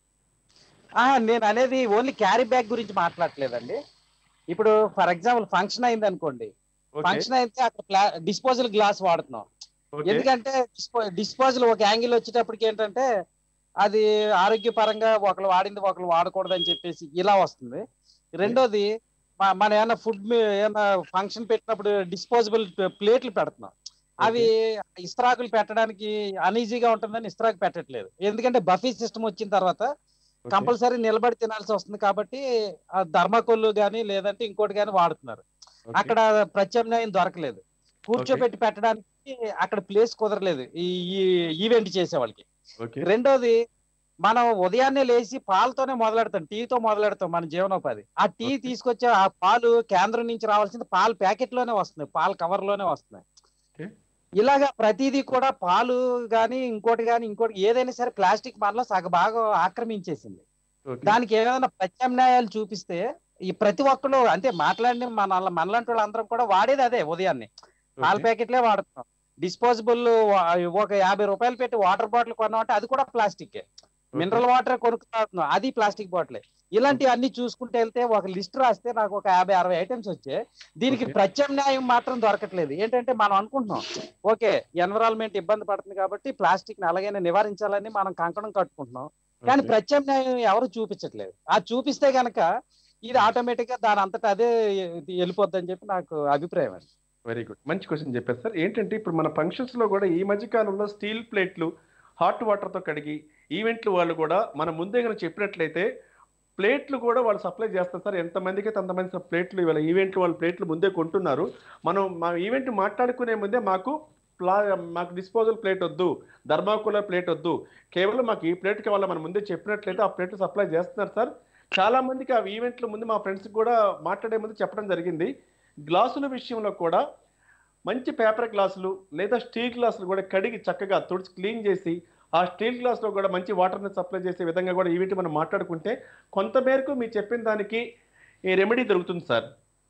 ఆ, నేను అనేది ఓన్లీ క్యారీ బ్యాగ్ గురించి మాట్లాడలేదండి ఇప్పుడు ఫర్ ఎగ్జాంపుల్ ఫంక్షన్ అయింది అనుకోండి ఓకే ఫంక్షన్ అయితే అక్కడ డిస్పోజల్ గ్లాస్ వాడుతున్నాం ఓకే ఎందుకంటే డిస్పోజల్ ఒక యాంగిల్ వచ్చేటప్పటికి ఏంటంటే అది ఆరోగ్యపరంగా ఒకళ్ళు వాడింది ఒకళ్ళు వాడకూడదు అని చెప్పేసి ఇలా వస్తుంది రెండోది మ- మనం ఏమైనా ఫుడ్ ఏమైనా ఫంక్షన్ పెట్టినప్పుడు డిస్పోజబుల్ ప్లేట్లు పెడుతున్నాం అవి ఇస్త్రాకులు పెట్టడానికి అనీజీగా ఉంటుందని ఇస్త్రాకు పెట్టట్లేదు ఎందుకంటే బఫీ సిస్టమ్ వచ్చిన తర్వాత కంపల్సరీ నిలబడి తినాల్సి వస్తుంది కాబట్టి ఆ ధర్మకోళ్ళు కానీ లేదంటే ఇంకోటి కానీ వాడుతున్నారు అక్కడ ప్రత్యామ్నాయం దొరకలేదు కూర్చోబెట్టి పెట్టడానికి అక్కడ ప్లేస్ కుదరలేదు ఈ ఈవెంట్ చేసే వాళ్ళకి ఓకే రెండోది మనం ఉదయాన్నే లేచి పాలతోనే మొదలెడతాం టీతో మొదలెడతాం మన జీవనోపాధి ఆ టీ తీసుకొచ్చే ఆ పాలు కేంద్రం నుంచి రావాల్సింది పాల ప్యాకెట్ లోనే వస్తుంది పాల కవర్ లోనే వస్తున్నాయి Okay. ఇలాగా ప్రతిదీ కూడా పాలు గాని ఇంకోటి గాని ఇంకోటి ఏదైనా సరే ప్లాస్టిక్ మనలో సగ బాగా ఆక్రమించేసింది ఓకే దానికి ఏమైనా ప్రత్యామ్నాయాలు చూపిస్తే ఈ ప్రతి ఒక్కరు అంటే మాట్లాడిన మన మనలాంటి వాళ్ళు అందరం కూడా వాడేది అదే ఉదయాన్నే పాల ఓకే ప్యాకెట్లే వాడుతున్నాం డిస్పోజబుల్ ఒక యాభై రూపాయలు పెట్టి వాటర్ బాటిల్ కొన్నామంటే అది కూడా ప్లాస్టిక్ మినరల్ వాటర్ కొనుక్కుంటున్నాం అది ప్లాస్టిక్ బాటిలే ఇలాంటి అన్ని చూసుకుంటూ వెళ్తే ఒక లిస్ట్ రాస్తే నాకు ఒక యాభై అరవై ఐటమ్స్ వచ్చాయి దీనికి Okay. ప్రత్యామ్నాయం మాత్రం దొరకట్లేదు ఏంటంటే మనం అనుకుంటున్నాం ఓకే ఎన్విరాన్మెంట్ ఇబ్బంది పడుతుంది కాబట్టి ప్లాస్టిక్ ని అలాగైనా నివారించాలని మనం కంకణం కట్టుకుంటున్నాం కానీ ఓకే. ప్రత్యామ్నాయం ఎవరు చూపించట్లేదు ఆ చూపిస్తే గనక ఇది ఆటోమేటిక్ గా దాని అంతటా అదే వెళ్ళిపోద్ది అని చెప్పి నాకు అభిప్రాయం అండి వెరీ గుడ్ మంచి క్వశ్చన్ చెప్పారు సార్ ఏంటంటే ఇప్పుడు మన ఫంక్షన్స్ లో కూడా ఈ మధ్య కాలంలో స్టీల్ ప్లేట్లు హాట్ వాటర్ తో కడిగి ఈవెంట్లు వాళ్ళు కూడా మన ముందే కనుక చెప్పినట్లయితే ప్లేట్లు కూడా వాళ్ళు సప్లై చేస్తారు సార్ ఎంతమందికి అయితే అంతమంది ప్లేట్లు ఇవాళ ఈవెంట్లు వాళ్ళు ప్లేట్లు ముందే కొంటున్నారు మనం మా ఈవెంట్ మాట్లాడుకునే ముందే మాకు ప్లా మాకు డిస్పోజల్ ప్లేట్ వద్దు ధర్మాకులర్ ప్లేట్ వద్దు కేవలం మాకు ఈ ప్లేట్ కావాలా మనం ముందే చెప్పినట్లయితే ఆ ప్లేట్లు సప్లై చేస్తున్నారు సార్ చాలా మందికి ఆ ఈవెంట్ల ముందు మా ఫ్రెండ్స్ కూడా మాట్లాడే ముందు చెప్పడం జరిగింది గ్లాసుల విషయంలో కూడా మంచి పేపర్ గ్లాసులు లేదా స్టీల్ గ్లాసులు కూడా కడిగి చక్కగా తుడిచి క్లీన్ చేసి ఆ స్టీల్ గ్లాస్లో కూడా మంచి వాటర్ని సప్లై చేసే విధంగా కూడా ఈవెంట్ మనం మాట్లాడుకుంటే కొంత మేరకు మీరు చెప్పిన దానికి ఈ రెమెడీ దొరుకుతుంది సార్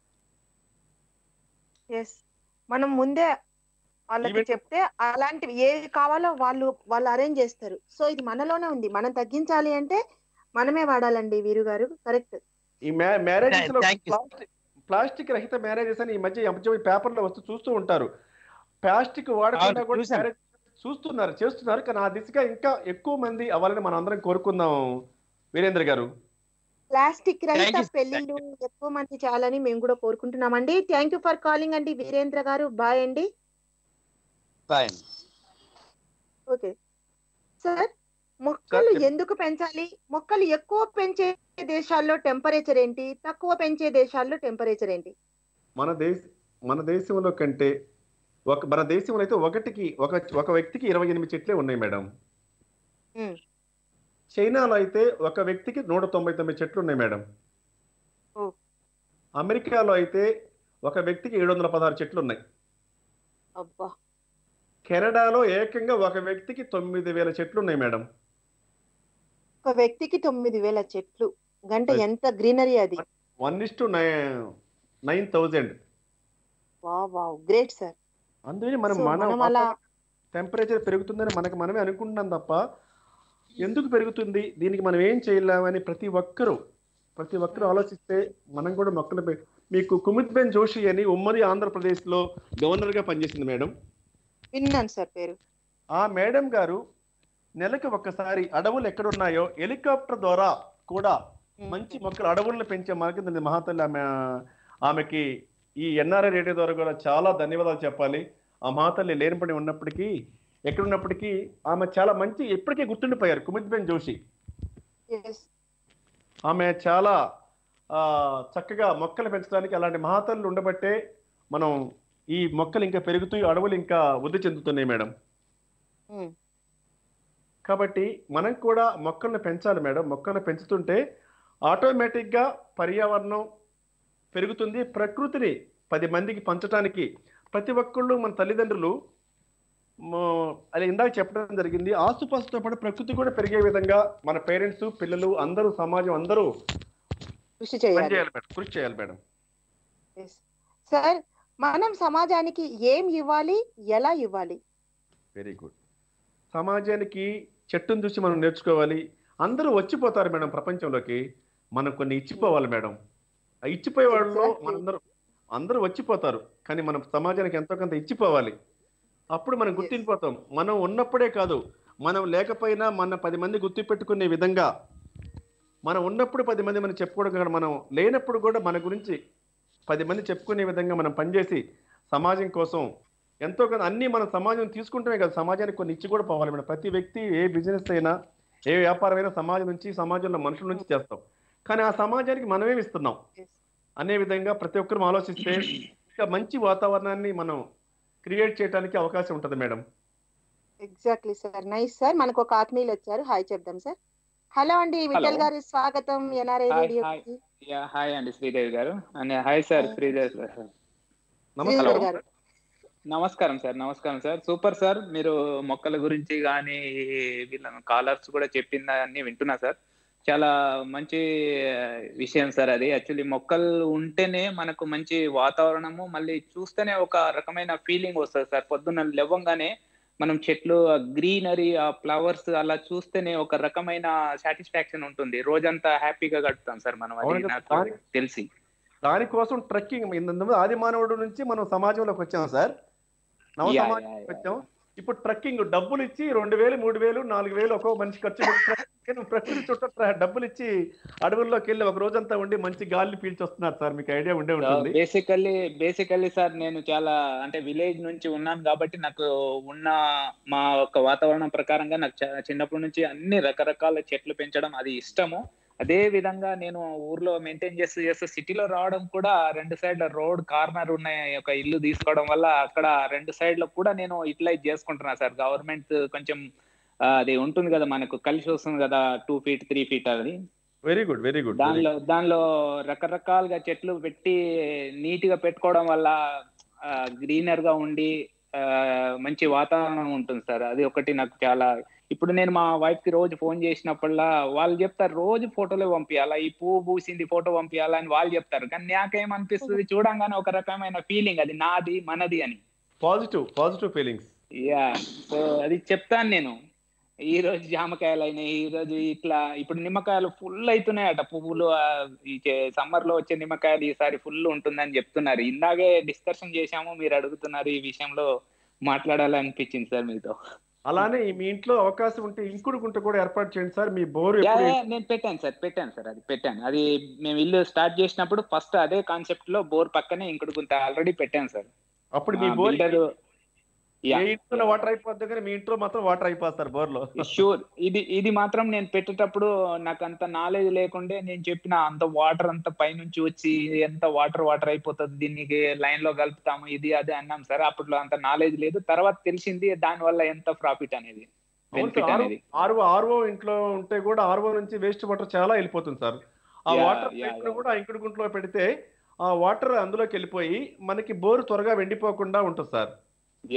ఎస్ మనం ముందే వాళ్ళకి Event- చెప్తే అలాంటివి ఏవి కావాలో వాళ్ళు వాళ్ళు అరేంజ్ చేస్తారు సో ఇది మనలోనే ఉంది మనం తగ్గించాలి అంటే మనమే వాడాలండి వీరు గారు కరెక్ట్ ఈ మ్యా మ్యారేజెస్ లో Thank you, sir. Plastic plastic రహిత మ్యారేజెస్ అని ఈ మధ్య ఎంపీ పేపర్లో వస్తూ చూస్తూ ఉంటారు ప్లాస్టిక్ వాడకుండా అవును, కూడా చూశాను. marriage చూస్తున్నారు చేస్తున్నారు కానీ ఆ దిశగా ఇంకా ఎక్కువ మంది అవ్వాలని మనం అందరం కోరుకుందాం వీరేంద్ర గారు ప్లాస్టిక్ రహిత Thank you, sir. పెళ్లిళ్ళు ఎక్కువ మంది చేయాలని మేము కూడా కోరుకుంటున్నామండి థ్యాంక్ యూ ఫర్ కాలింగ్ అండి వీరేంద్ర గారు బాయ్ అండి బాయ్ ఓకే సార్ మొక్కలు చెప్పండి. ఎందుకు పెంచాలి మొక్కలు ఎక్కువ పెంచే దేశాల్లో టెంపరేచర్ ఏంటి తక్కువ పెంచే దేశాల్లో టెంపరేచర్ ఏంటి మన దేశ మన దేశంలో కంటే ఒక మన దేశంలో అయితే ఒకటికి ఒక ఒక వ్యక్తికి ఇరవై ఎనిమిది చెట్లే ఉన్నాయి మేడం ఉమ్. చైనాలో అయితే ఒక వ్యక్తికి నూట తొంభై తొమ్మిది చెట్లు ఉన్నాయి మేడం ఓ. అమెరికాలో అయితే ఒక వ్యక్తికి ఏడు వందల పదహారు చెట్లు ఉన్నాయి అబ్బా కెనడాలో ఏకంగా ఒక వ్యక్తికి తొమ్మిది వేల చెట్లు ఉన్నాయి మేడం ఒక్క వ్యక్తికి తొమ్మిది వేల చెట్లు గంట ఎంత గ్రీనరీ అది one is to nine thousand wow wow great sir అందుకని మనం సో మన మనం అలా టెంపరేచర్ పెరుగుతుందని మనకు మనమే అనుకుంటున్నాం తప్ప ఎందుకు పెరుగుతుంది దీనికి మనం ఏం చేయలేమని ప్రతి ఒక్కరూ ప్రతి ఒక్కరూ ఆలోచిస్తే మనం కూడా మొక్కలు పె- మీకు కుమిత్ బెన్ జోషి అని ఉమ్మడి ఆంధ్రప్రదేశ్లో గవర్నర్గా పనిచేసింది మేడం విన్నాను సార్ పేరు ఆ మేడం గారు నెలకు ఒక్కసారి అడవులు ఎక్కడున్నాయో హెలికాప్టర్ ద్వారా కూడా మంచి మొక్కలు అడవులను పెంచే మార్గం మహాతల్లి ఆమె ఆమెకి ఈ ఎన్ఆర్ఐ రేడియో ద్వారా కూడా చాలా ధన్యవాదాలు చెప్పాలి ఆ మహాతల్లి లేనిపడి ఉన్నప్పటికీ ఎక్కడున్నప్పటికీ ఆమె చాలా మంచి ఎప్పటికీ గుర్తుండిపోయారు కుమిత్ బెన్ జోషి ఎస్ ఆమె చాలా ఆ, చక్కగా మొక్కలు పెంచడానికి అలాంటి మహాతల్లు ఉండబట్టే మనం ఈ మొక్కలు ఇంకా పెరుగుతూ ఈ అడవులు ఇంకా వృద్ధి చెందుతున్నాయి మేడం కాబట్టి మనం కూడా మొక్కలను పెంచాలి మేడం మొక్కలను పెంచుతుంటే ఆటోమేటిక్గా పర్యావరణం పెరుగుతుంది ప్రకృతిని పది మందికి పంచడానికి ప్రతి ఒక్కళ్ళు మన తల్లిదండ్రులు మ- అది ఇందాక చెప్పడం జరిగింది ఆసుపాసుతో పాటు ప్రకృతి కూడా పెరిగే విధంగా మన పేరెంట్స్ పిల్లలు అందరూ సమాజం అందరూ కృషి పని చేయాలి చేయాలి మేడం కృషి చేయాలి మేడం సార్ మనం సమాజానికి ఏం ఇవ్వాలి ఎలా ఇవ్వాలి వెరీ గుడ్ సమాజానికి చెట్టును చూసి మనం నేర్చుకోవాలి అందరూ వచ్చిపోతారు మేడం ప్రపంచంలోకి మనం కొన్ని ఇచ్చిపోవాలి మేడం ఆ ఇచ్చిపోయే వాళ్ళలో మనందరూ అందరూ వచ్చిపోతారు కానీ మనం సమాజానికి ఎంతో కొంత ఇచ్చిపోవాలి అప్పుడు మనం గుర్తిండిపోతాం మనం ఉన్నప్పుడే కాదు మనం లేకపోయినా మన పది మంది గుర్తుపెట్టుకునే విధంగా మనం ఉన్నప్పుడు పది మంది మనం చెప్పుకోవడం కాదు మనం లేనప్పుడు కూడా మన గురించి పది మంది చెప్పుకునే విధంగా మనం పనిచేసి సమాజం కోసం ఎంతో కొంత అన్ని మనం సమాజం తీసుకుంటమే కదా సమాజానికి కొన్ని ఇచ్చి కూడా పోవాలి మేడం ప్రతి వ్యక్తి ఏ బిజినెస్ అయినా ఏ వ్యాపారం అయినా సమాజం నుంచి సమాజంలో మనుషుల నుంచి చేస్తాం కానీ ఆ సమాజానికి మనమేమి ఇస్తున్నాం అనే విధంగా ప్రతి ఒక్కరు ఆలోచిస్తే ఇంకా మంచి వాతావరణాన్ని మనం క్రియేట్ చేయడానికి అవకాశం ఉంటుంది madam exactly sir nice sir మనకు ఒక ఆత్మీయులు వచ్చారు హాయ్ చెప్దాం సార్ హలో అండి విఠల్ గారు స్వాగతం NRI hi radio hi yeah hi అండి శ్రీదేవి గారు and hi sir Sridevi sir Sridhar గారు నమస్కారం సార్ నమస్కారం సార్ సూపర్ సార్ మీరు మొక్కల గురించి కానీ వీళ్ళ కాలర్స్ కూడా చెప్పింది అన్ని వింటున్నా సార్ చాలా మంచి ఆ, విషయం సార్ అది యాక్చువల్లీ మొక్కలు ఉంటేనే మనకు మంచి వాతావరణము మళ్ళీ చూస్తేనే ఒక రకమైన ఫీలింగ్ వస్తుంది సార్ పొద్దున్న లేవంగానే మనం చెట్లు గ్రీనరీ ఆ ఫ్లవర్స్ అలా చూస్తేనే ఒక రకమైన సాటిస్ఫాక్షన్ ఉంటుంది రోజంతా హ్యాపీగా గడుపుతాం సార్ మనం అది అవును కదా, నాకు దాని- తెలిసి దానికోసం ట్రెక్కింగ్ ఇంతకుముందు ఆది మానవుడు నుంచి మనం సమాజంలోకి వచ్చాం సార్ నవ యా, సమాజంలోకి వచ్చాం ఇప్పుడు ట్రెక్కింగ్ డబ్బులు ఇచ్చి రెండు వేలు మూడు వేలు నాలుగు వేలు ఒక్కో మనిషి ఖర్చు పెట్టి ట్రెక్కింగ్ ప్రకృతి చుట్టూ ట్ర- డబ్బులు ఇచ్చి అడవుల్లోకి వెళ్ళి ఒక రోజంతా ఉండి మంచి గాలిని పీల్చి వస్తున్నారు సార్ మీకు ఐడియా ఉండే ఉంటుంది బేసికల్లీ బేసికల్లీ సార్ నేను చాలా అంటే విలేజ్ నుంచి ఉన్నాను కాబట్టి నాకు ఉన్న మా ఒక వాతావరణం ప్రకారంగా నాకు చా- చిన్నప్పటి నుంచి అన్ని రకరకాల చెట్లు పెంచడం అది ఇష్టము అదే విధంగా నేను ఊర్లో మెయింటైన్ చేస్తూ చేస్తూ సిటీలో రావడం కూడా రెండు సైడ్ల రోడ్ కార్నర్ ఉన్న ఒక ఇల్లు తీసుకోవడం వల్ల అక్కడ రెండు సైడ్ల కూడా నేను యూటిలైజ్ చేసుకుంటున్నా సార్ గవర్నమెంట్ కొంచెం ఆ, అది ఉంటుంది కదా మనకు కలిసి వస్తుంది కదా టూ ఫీట్ త్రీ ఫీట్ అది వెరీ గుడ్ వెరీ గుడ్ దానిలో దానిలో రకరకాలుగా చెట్లు పెట్టి నీట్ గా పెట్టుకోవడం వల్ల గ్రీనర్ గా ఉండి ఆ, మంచి వాతావరణం ఉంటుంది సార్ అది ఒకటి నాకు చాలా ఇప్పుడు నేను మా వైఫ్ కి రోజు ఫోన్ చేసినప్పుడల్లా వాళ్ళు చెప్తారు రోజు ఫోటోలు పంపించాలా ఈ పువ్వు పూసింది ఫోటో పంపించాలా అని వాళ్ళు చెప్తారు కానీ నాకేమనిపిస్తుంది చూడంగానే ఒక రకమైన ఫీలింగ్ అది నాది మనది అని positive positive feelings yeah so అది చెప్తాను నేను ఈ రోజు జామకాయలు అయినాయి ఈ రోజు ఇట్లా ఇప్పుడు నిమ్మకాయలు ఫుల్ అవుతున్నాయట పువ్వులు ఆ, ఈ సమ్మర్ లో వచ్చే నిమ్మకాయలు ఈసారి ఫుల్ ఉంటుందని చెప్తున్నారు ఇందాకే డిస్కషన్ చేశాము మీరు అడుగుతున్నారు ఈ విషయంలో మాట్లాడాలనిపించింది సార్ మీతో అలానే ఈ మీ ఇంట్లో అవకాశం ఉంటే ఇంకుడు గుంట కూడా ఏర్పాటు చేయండి సార్ మీ బోర్ యా, ఎప్పుడు యా, నేను పెట్టాను సార్ పెట్టాను సార్ అది పెట్టాను అది మేము ఇల్లు స్టార్ట్ చేసినప్పుడు ఫస్ట్ అదే కాన్సెప్ట్ లో బోర్ పక్కనే ఇంకుడు గుంత ఆల్రెడీ పెట్టాను సార్ అప్పుడు మీ బోర్ బిల్డర్ యా ఏ ఇంట్లో వాటర్ అయిపోద్ది కానీ మీ ఇంట్లో మాత్రం వాటర్ అయిపోతారు బోర్లో షూర్ ఇది ఇది మాత్రం నేను పెట్టేటప్పుడు నాకు అంత నాలెడ్జ్ లేకుండే నేను చెప్పిన అంత వాటర్ అంత పైనుంచి వచ్చి ఎంత వాటర్ వాటర్ అయిపోతుంది దీనికి లైన్ లో కలుపుతాము ఇది అది అన్నాం సార్ అప్పట్లో అంత నాలెడ్జ్ లేదు తర్వాత తెలిసింది దాని వల్ల ఎంత ప్రాఫిట్ అనేది బెనిఫిట్ అనేది ఆర్ఓ ఆర్ఓ ఇంట్లో ఉంటే కూడా ఆర్ఓ నుంచి వేస్ట్ వాటర్ చాలా వెళ్ళిపోతుంది సార్ ఆ Yeah, వాటర్ yeah, పైపును కూడా ఆ ఇంకుడు గుంటలో పెడితే ఆ వాటర్ అందులోకి వెళ్ళిపోయి మనకి బోర్ త్వరగా వెండిపోకుండా ఉంటుంది సార్ ఎస్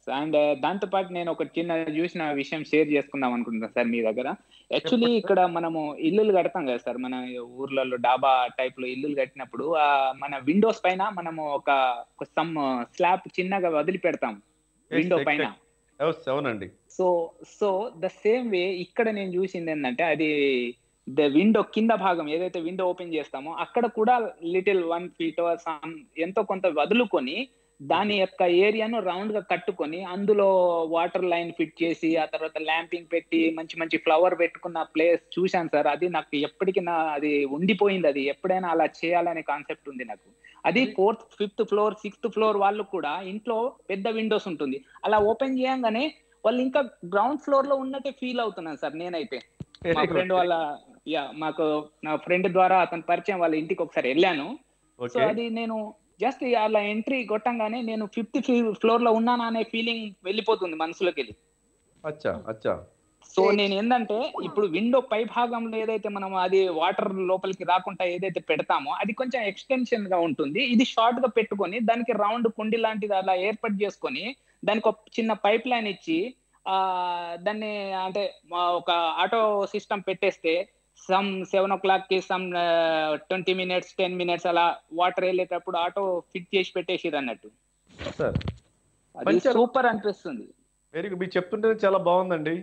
అండ్ దాంతో పాటు నేను ఒక చిన్న చూసిన విషయం షేర్ చేసుకుందాం అనుకుంటున్నాను సార్ మీ దగ్గర యాక్చువల్లీ ఇక్కడ మనము ఇల్లులు కడతాం కదా సార్ మన ఊర్లలో డాబా టైప్ లో ఇల్లులు కట్టినప్పుడు ఆ మన విండోస్ పైన మనము ఒక సమ్ స్లాబ్ చిన్నగా వదిలి పెడతాం విండో పైన అవునండి so so the same way ఇక్కడ నేను చూసింది ఏంటంటే అది ద విండో కింద భాగం ఏదైతే విండో ఓపెన్ చేస్తామో అక్కడ కూడా లిటిల్ వన్ ఫీట్ సమ్ ఎంతో కొంత వదులుకొని దాని యొక్క ఏరియాను రౌండ్ గా కట్టుకొని అందులో వాటర్ లైన్ ఫిట్ చేసి ఆ తర్వాత ల్యాంపింగ్ పెట్టి మంచి మంచి ఫ్లవర్ పెట్టుకున్న ప్లేస్ చూశాను సార్ అది నాకు ఎప్పటికీ నా అది ఉండిపోయింది అది ఎప్పుడైనా అలా చేయాలనే కాన్సెప్ట్ ఉంది నాకు అది fourth fifth floor sixth floor వాళ్ళు కూడా ఇంట్లో పెద్ద విండోస్ ఉంటుంది అలా ఓపెన్ చేయంగానే వాళ్ళు ఇంకా గ్రౌండ్ ఫ్లోర్ లో ఉన్నట్టే ఫీల్ అవుతున్నాను సార్ నేనైతే మా Very good. ఫ్రెండ్ వాళ్ళ యా మాకు నా ఫ్రెండ్ ద్వారా అతని పరిచయం వాళ్ళ ఇంటికి ఒకసారి వెళ్ళాను సో ఓకే అది నేను జస్ట్ అలా ఎంట్రీ కొట్టంగానే నేను ఫిఫ్త్ ఫ్లోర్ లో ఉన్నానా అనే ఫీలింగ్ వెళ్ళిపోతుంది మనసులోకి వెళ్ళి అచ్చా అచ్చా సో నేను ఏంటంటే ఇప్పుడు విండో పై భాగంలో ఏదైతే మనం అది వాటర్ లోపలికి రాకుండా ఏదైతే పెడతామో అది కొంచెం ఎక్స్టెన్షన్ గా ఉంటుంది ఇది షార్ట్ గా పెట్టుకొని దానికి రౌండ్ కుండి లాంటిది అలా ఏర్పాటు చేసుకొని దానికి ఒక చిన్న పైప్ లైన్ ఇచ్చి ఆ దాన్ని అంటే మా ఒక ఆటో సిస్టమ్ పెట్టేస్తే సమ్ సెవెన్ ఓ క్లాక్ కి some twenty minutes ten minutes అలా వాటర్ వెళ్ళేటప్పుడు ఆటో ఫిట్ చేసి పెట్టేసిరు అన్నట్టు సార్ అది మంచి సూపర్ అనిపిస్తుంది వెరీ గుడ్ మీరు చెప్తుంటే చాలా బాగుందండి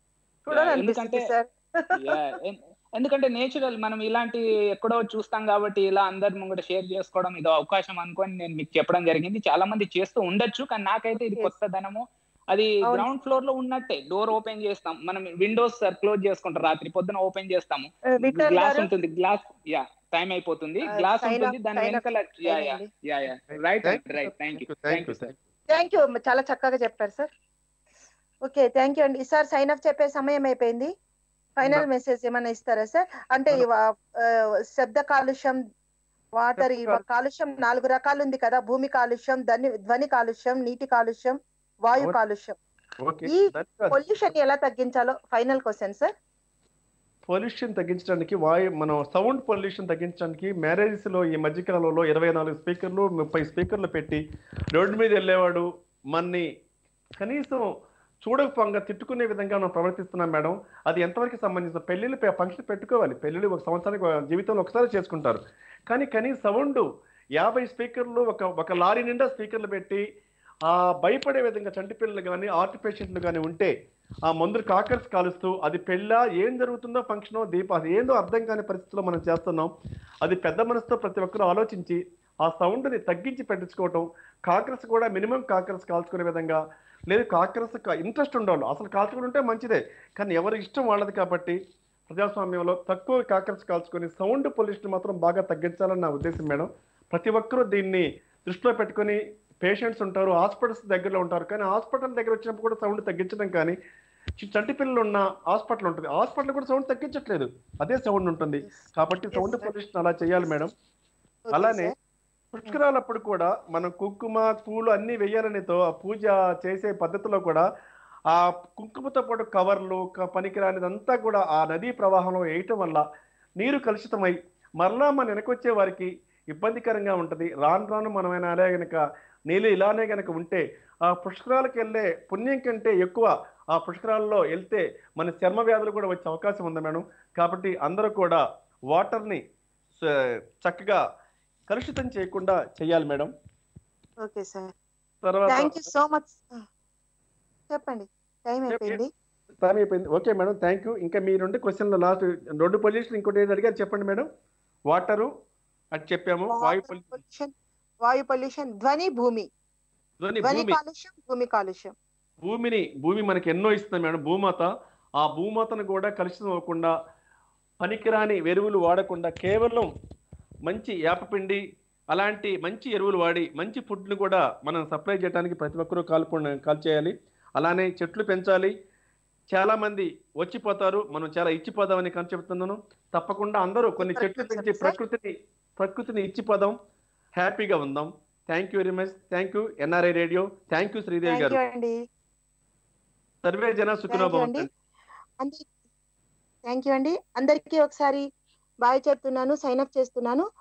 ఎందుకంటే Yeah, ఎన్- ఎందుకంటే నేచురల్ మనం ఇలాంటి ఎక్కడో చూస్తాం కాబట్టి ఇలా అందరి ముంగట షేర్ చేసుకోవడం ఇది అవకాశం అనుకొని నేను మీకు చెప్పడం జరిగింది చాలా మంది చేస్తూ ఉండొచ్చు కానీ నాకైతే ఇది కొత్తదనము అది అవును. గ్రౌండ్ ఫ్లోర్ లో ఉన్నట్టే డోర్ ఓపెన్ చేస్తాం మనం విండోస్ క్లోజ్ చేసుకుంటాం రాత్రి పొద్దున ఓపెన్ చేస్తాము Uh, విఠల్ గ్లాస్ గారు? ఉంటుంది గ్లాస్ యా టైం అయిపోతుంది Uh, గ్లాస్ sign ఉంటుంది off, దాని sign off వెనకాల యా యా చేయండి. Yeah yeah right right thank you thank you sir thank you చాలా చక్కగా చెప్పారు సార్ ఓకే థ్యాంక్ యూ అండి సార్ సైన్ అప్ చెప్పే సమయం అయిపోయింది ఫైనల్ మెసేజ్ ఏమైనా ఇస్తారా సార్ అంటే ఈ వా- ఆ, శబ్ద కాలుష్యం వాటర్ ఈ శబ్ద కాలుష్యం నాలుగు రకాలు ఉంది కదా భూమి కాలుష్యం ధ్వని ధ్వని కాలుష్యం నీటి కాలుష్యం వాయు అవును. కాలుష్యం ఓకే ఈ ధన్యవాదాలు. పొల్యూషన్ ఎలా తగ్గించాలో ఫైనల్ క్వశ్చన్ సార్ పొల్యూషన్ తగ్గించడానికి వాయు మనం సౌండ్ పొల్యూషన్ తగ్గించడానికి మ్యారేజెస్ లో ఈ మధ్యకాలంలో ఇరవై నాలుగు స్పీకర్లు ముప్పై స్పీకర్లు పెట్టి రోడ్డు మీద వెళ్ళేవాడు మన్ని కనీసం చూడకపోగా తిట్టుకునే విధంగా మనం ప్రవర్తిస్తున్నాం మేడం అది ఎంతవరకు సంబంధించిన పెళ్లిళ్ళు ఫంక్షన్ పెట్టుకోవాలి పెళ్లిళ్ళు ఒక సంవత్సరానికి ఒక జీవితంలో ఒకసారి చేసుకుంటారు కానీ కనీసం సౌండ్ యాభై స్పీకర్లు ఒక ఒక లారీ నిండా స్పీకర్లు పెట్టి ఆ భయపడే విధంగా చంటి పిల్లలు కానీ ఆర్ట్ పేషెంట్లు కానీ ఉంటే ఆ మందులు కాకర్స్ కాలుస్తూ అది పెళ్ళా ఏం జరుగుతుందో ఫంక్షనో దీప అది ఏందో అర్థం కాని పరిస్థితిలో మనం చేస్తున్నాం అది పెద్ద మనసుతో ప్రతి ఒక్కరూ ఆలోచించి ఆ సౌండ్ని తగ్గించి పెట్టించుకోవటం కాకరస్ కూడా మినిమం కాకరస్ కాల్చుకునే విధంగా లేదు కాకరస్ ఇంట్రెస్ట్ ఉండాలి అసలు కాల్చుకుని ఉంటే మంచిదే కానీ ఎవరి ఇష్టం వాళ్ళది కాబట్టి ప్రజాస్వామ్యంలో తక్కువ కాకరస్ కాల్చుకొని సౌండ్ పొల్యూషన్ మాత్రం బాగా తగ్గించాలని నా ఉద్దేశం మేడం ప్రతి ఒక్కరూ దీన్ని దృష్టిలో పెట్టుకొని పేషెంట్స్ ఉంటారు హాస్పిటల్స్ దగ్గరలో ఉంటారు కానీ హాస్పిటల్ దగ్గర వచ్చినప్పుడు కూడా సౌండ్ తగ్గించడం కానీ చి- చంటి పిల్లలు ఉన్న హాస్పిటల్ ఉంటుంది హాస్పిటల్ కూడా సౌండ్ తగ్గించట్లేదు అదే సౌండ్ ఉంటుంది కాబట్టి సౌండ్ పొల్యూషన్ అలా చేయాలి మేడం అలానే పుష్కరాలప్పుడు కూడా మనం కుంకుమ పూలు అన్ని వేయాలనితో ఆ పూజ చేసే పద్ధతిలో కూడా ఆ కుంకుమతో పాటు కవర్లు క- పనికిరానిదంతా కూడా ఆ నదీ ప్రవాహంలో వేయటం వల్ల నీరు కలుషితమై మరలా మన వెనకొచ్చే వారికి ఇబ్బందికరంగా ఉంటుంది రాను రాను మనమైనా అలా గనక నీళ్ళు ఇలానే గనక ఉంటే ఆ పుష్కరాలకు వెళ్ళే పుణ్యం కంటే ఎక్కువ ఆ పుష్కరాల్లో వెళ్తే మన చర్మ వ్యాధులు కూడా వచ్చే అవకాశం ఉంది మేడం కాబట్టి అందరూ కూడా వాటర్ని స- చక్కగా కలుషితం చేయకుండా చేయాలి మేడం ఓకే సార్ తర్వాత థ్యాంక్ యూ సో మచ్ చెప్పండి టైం అయిపోయింది టైం అయిపోయింది ఓకే మేడం థ్యాంక్ యూ ఇంకా మీ రెండు క్వశ్చన్లు లాస్ట్ రెండు పొల్యూషన్ ఇంకోటి ఏది అడిగారు చెప్పండి మేడం వాటరు అది చెప్పాము వాయు పొల్యూషన్ పొల్యూషన్ వాయు పొల్యూషన్ ధ్వని భూమి ధ్వని ధ్వని భూమి కాలుష్యం భూమి కాలుష్యం భూమిని భూమి మనకి ఎన్నో ఇస్తుంది మేడం భూమాత ఆ భూమాతను కూడా కలుషితం అవ్వకుండా పనికిరాని ఎరువులు వాడకుండా కేవలం మంచి యాపపిండి అలాంటి మంచి ఎరువులు వాడి మంచి ఫుడ్ను కూడా మనం సప్లై చేయడానికి ప్రతి ఒక్కరూ కాల్పు కాల్ చేయాలి అలానే చెట్లు పెంచాలి చాలా మంది వచ్చిపోతారు మనం చాలా ఇచ్చిపోదామని కానీ చెప్తున్నాను తప్పకుండా అందరూ కొన్ని చెట్లు పెంచి ప్రకృతిని ప్రకృతిని ఇచ్చిపోదాం హ్యాపీగా ఉందాం thank you very much thank you NRI radio thank you Sridevi thank గారు యూ అండి సర్వే జన సుఖినో థ్యాంక్ యూ అండి అందరి థ్యాంక్ యూ అండి అందరికీ ఒకసారి బాయ్ చెప్తున్నాను సైన్ అప్ చేస్తున్నాను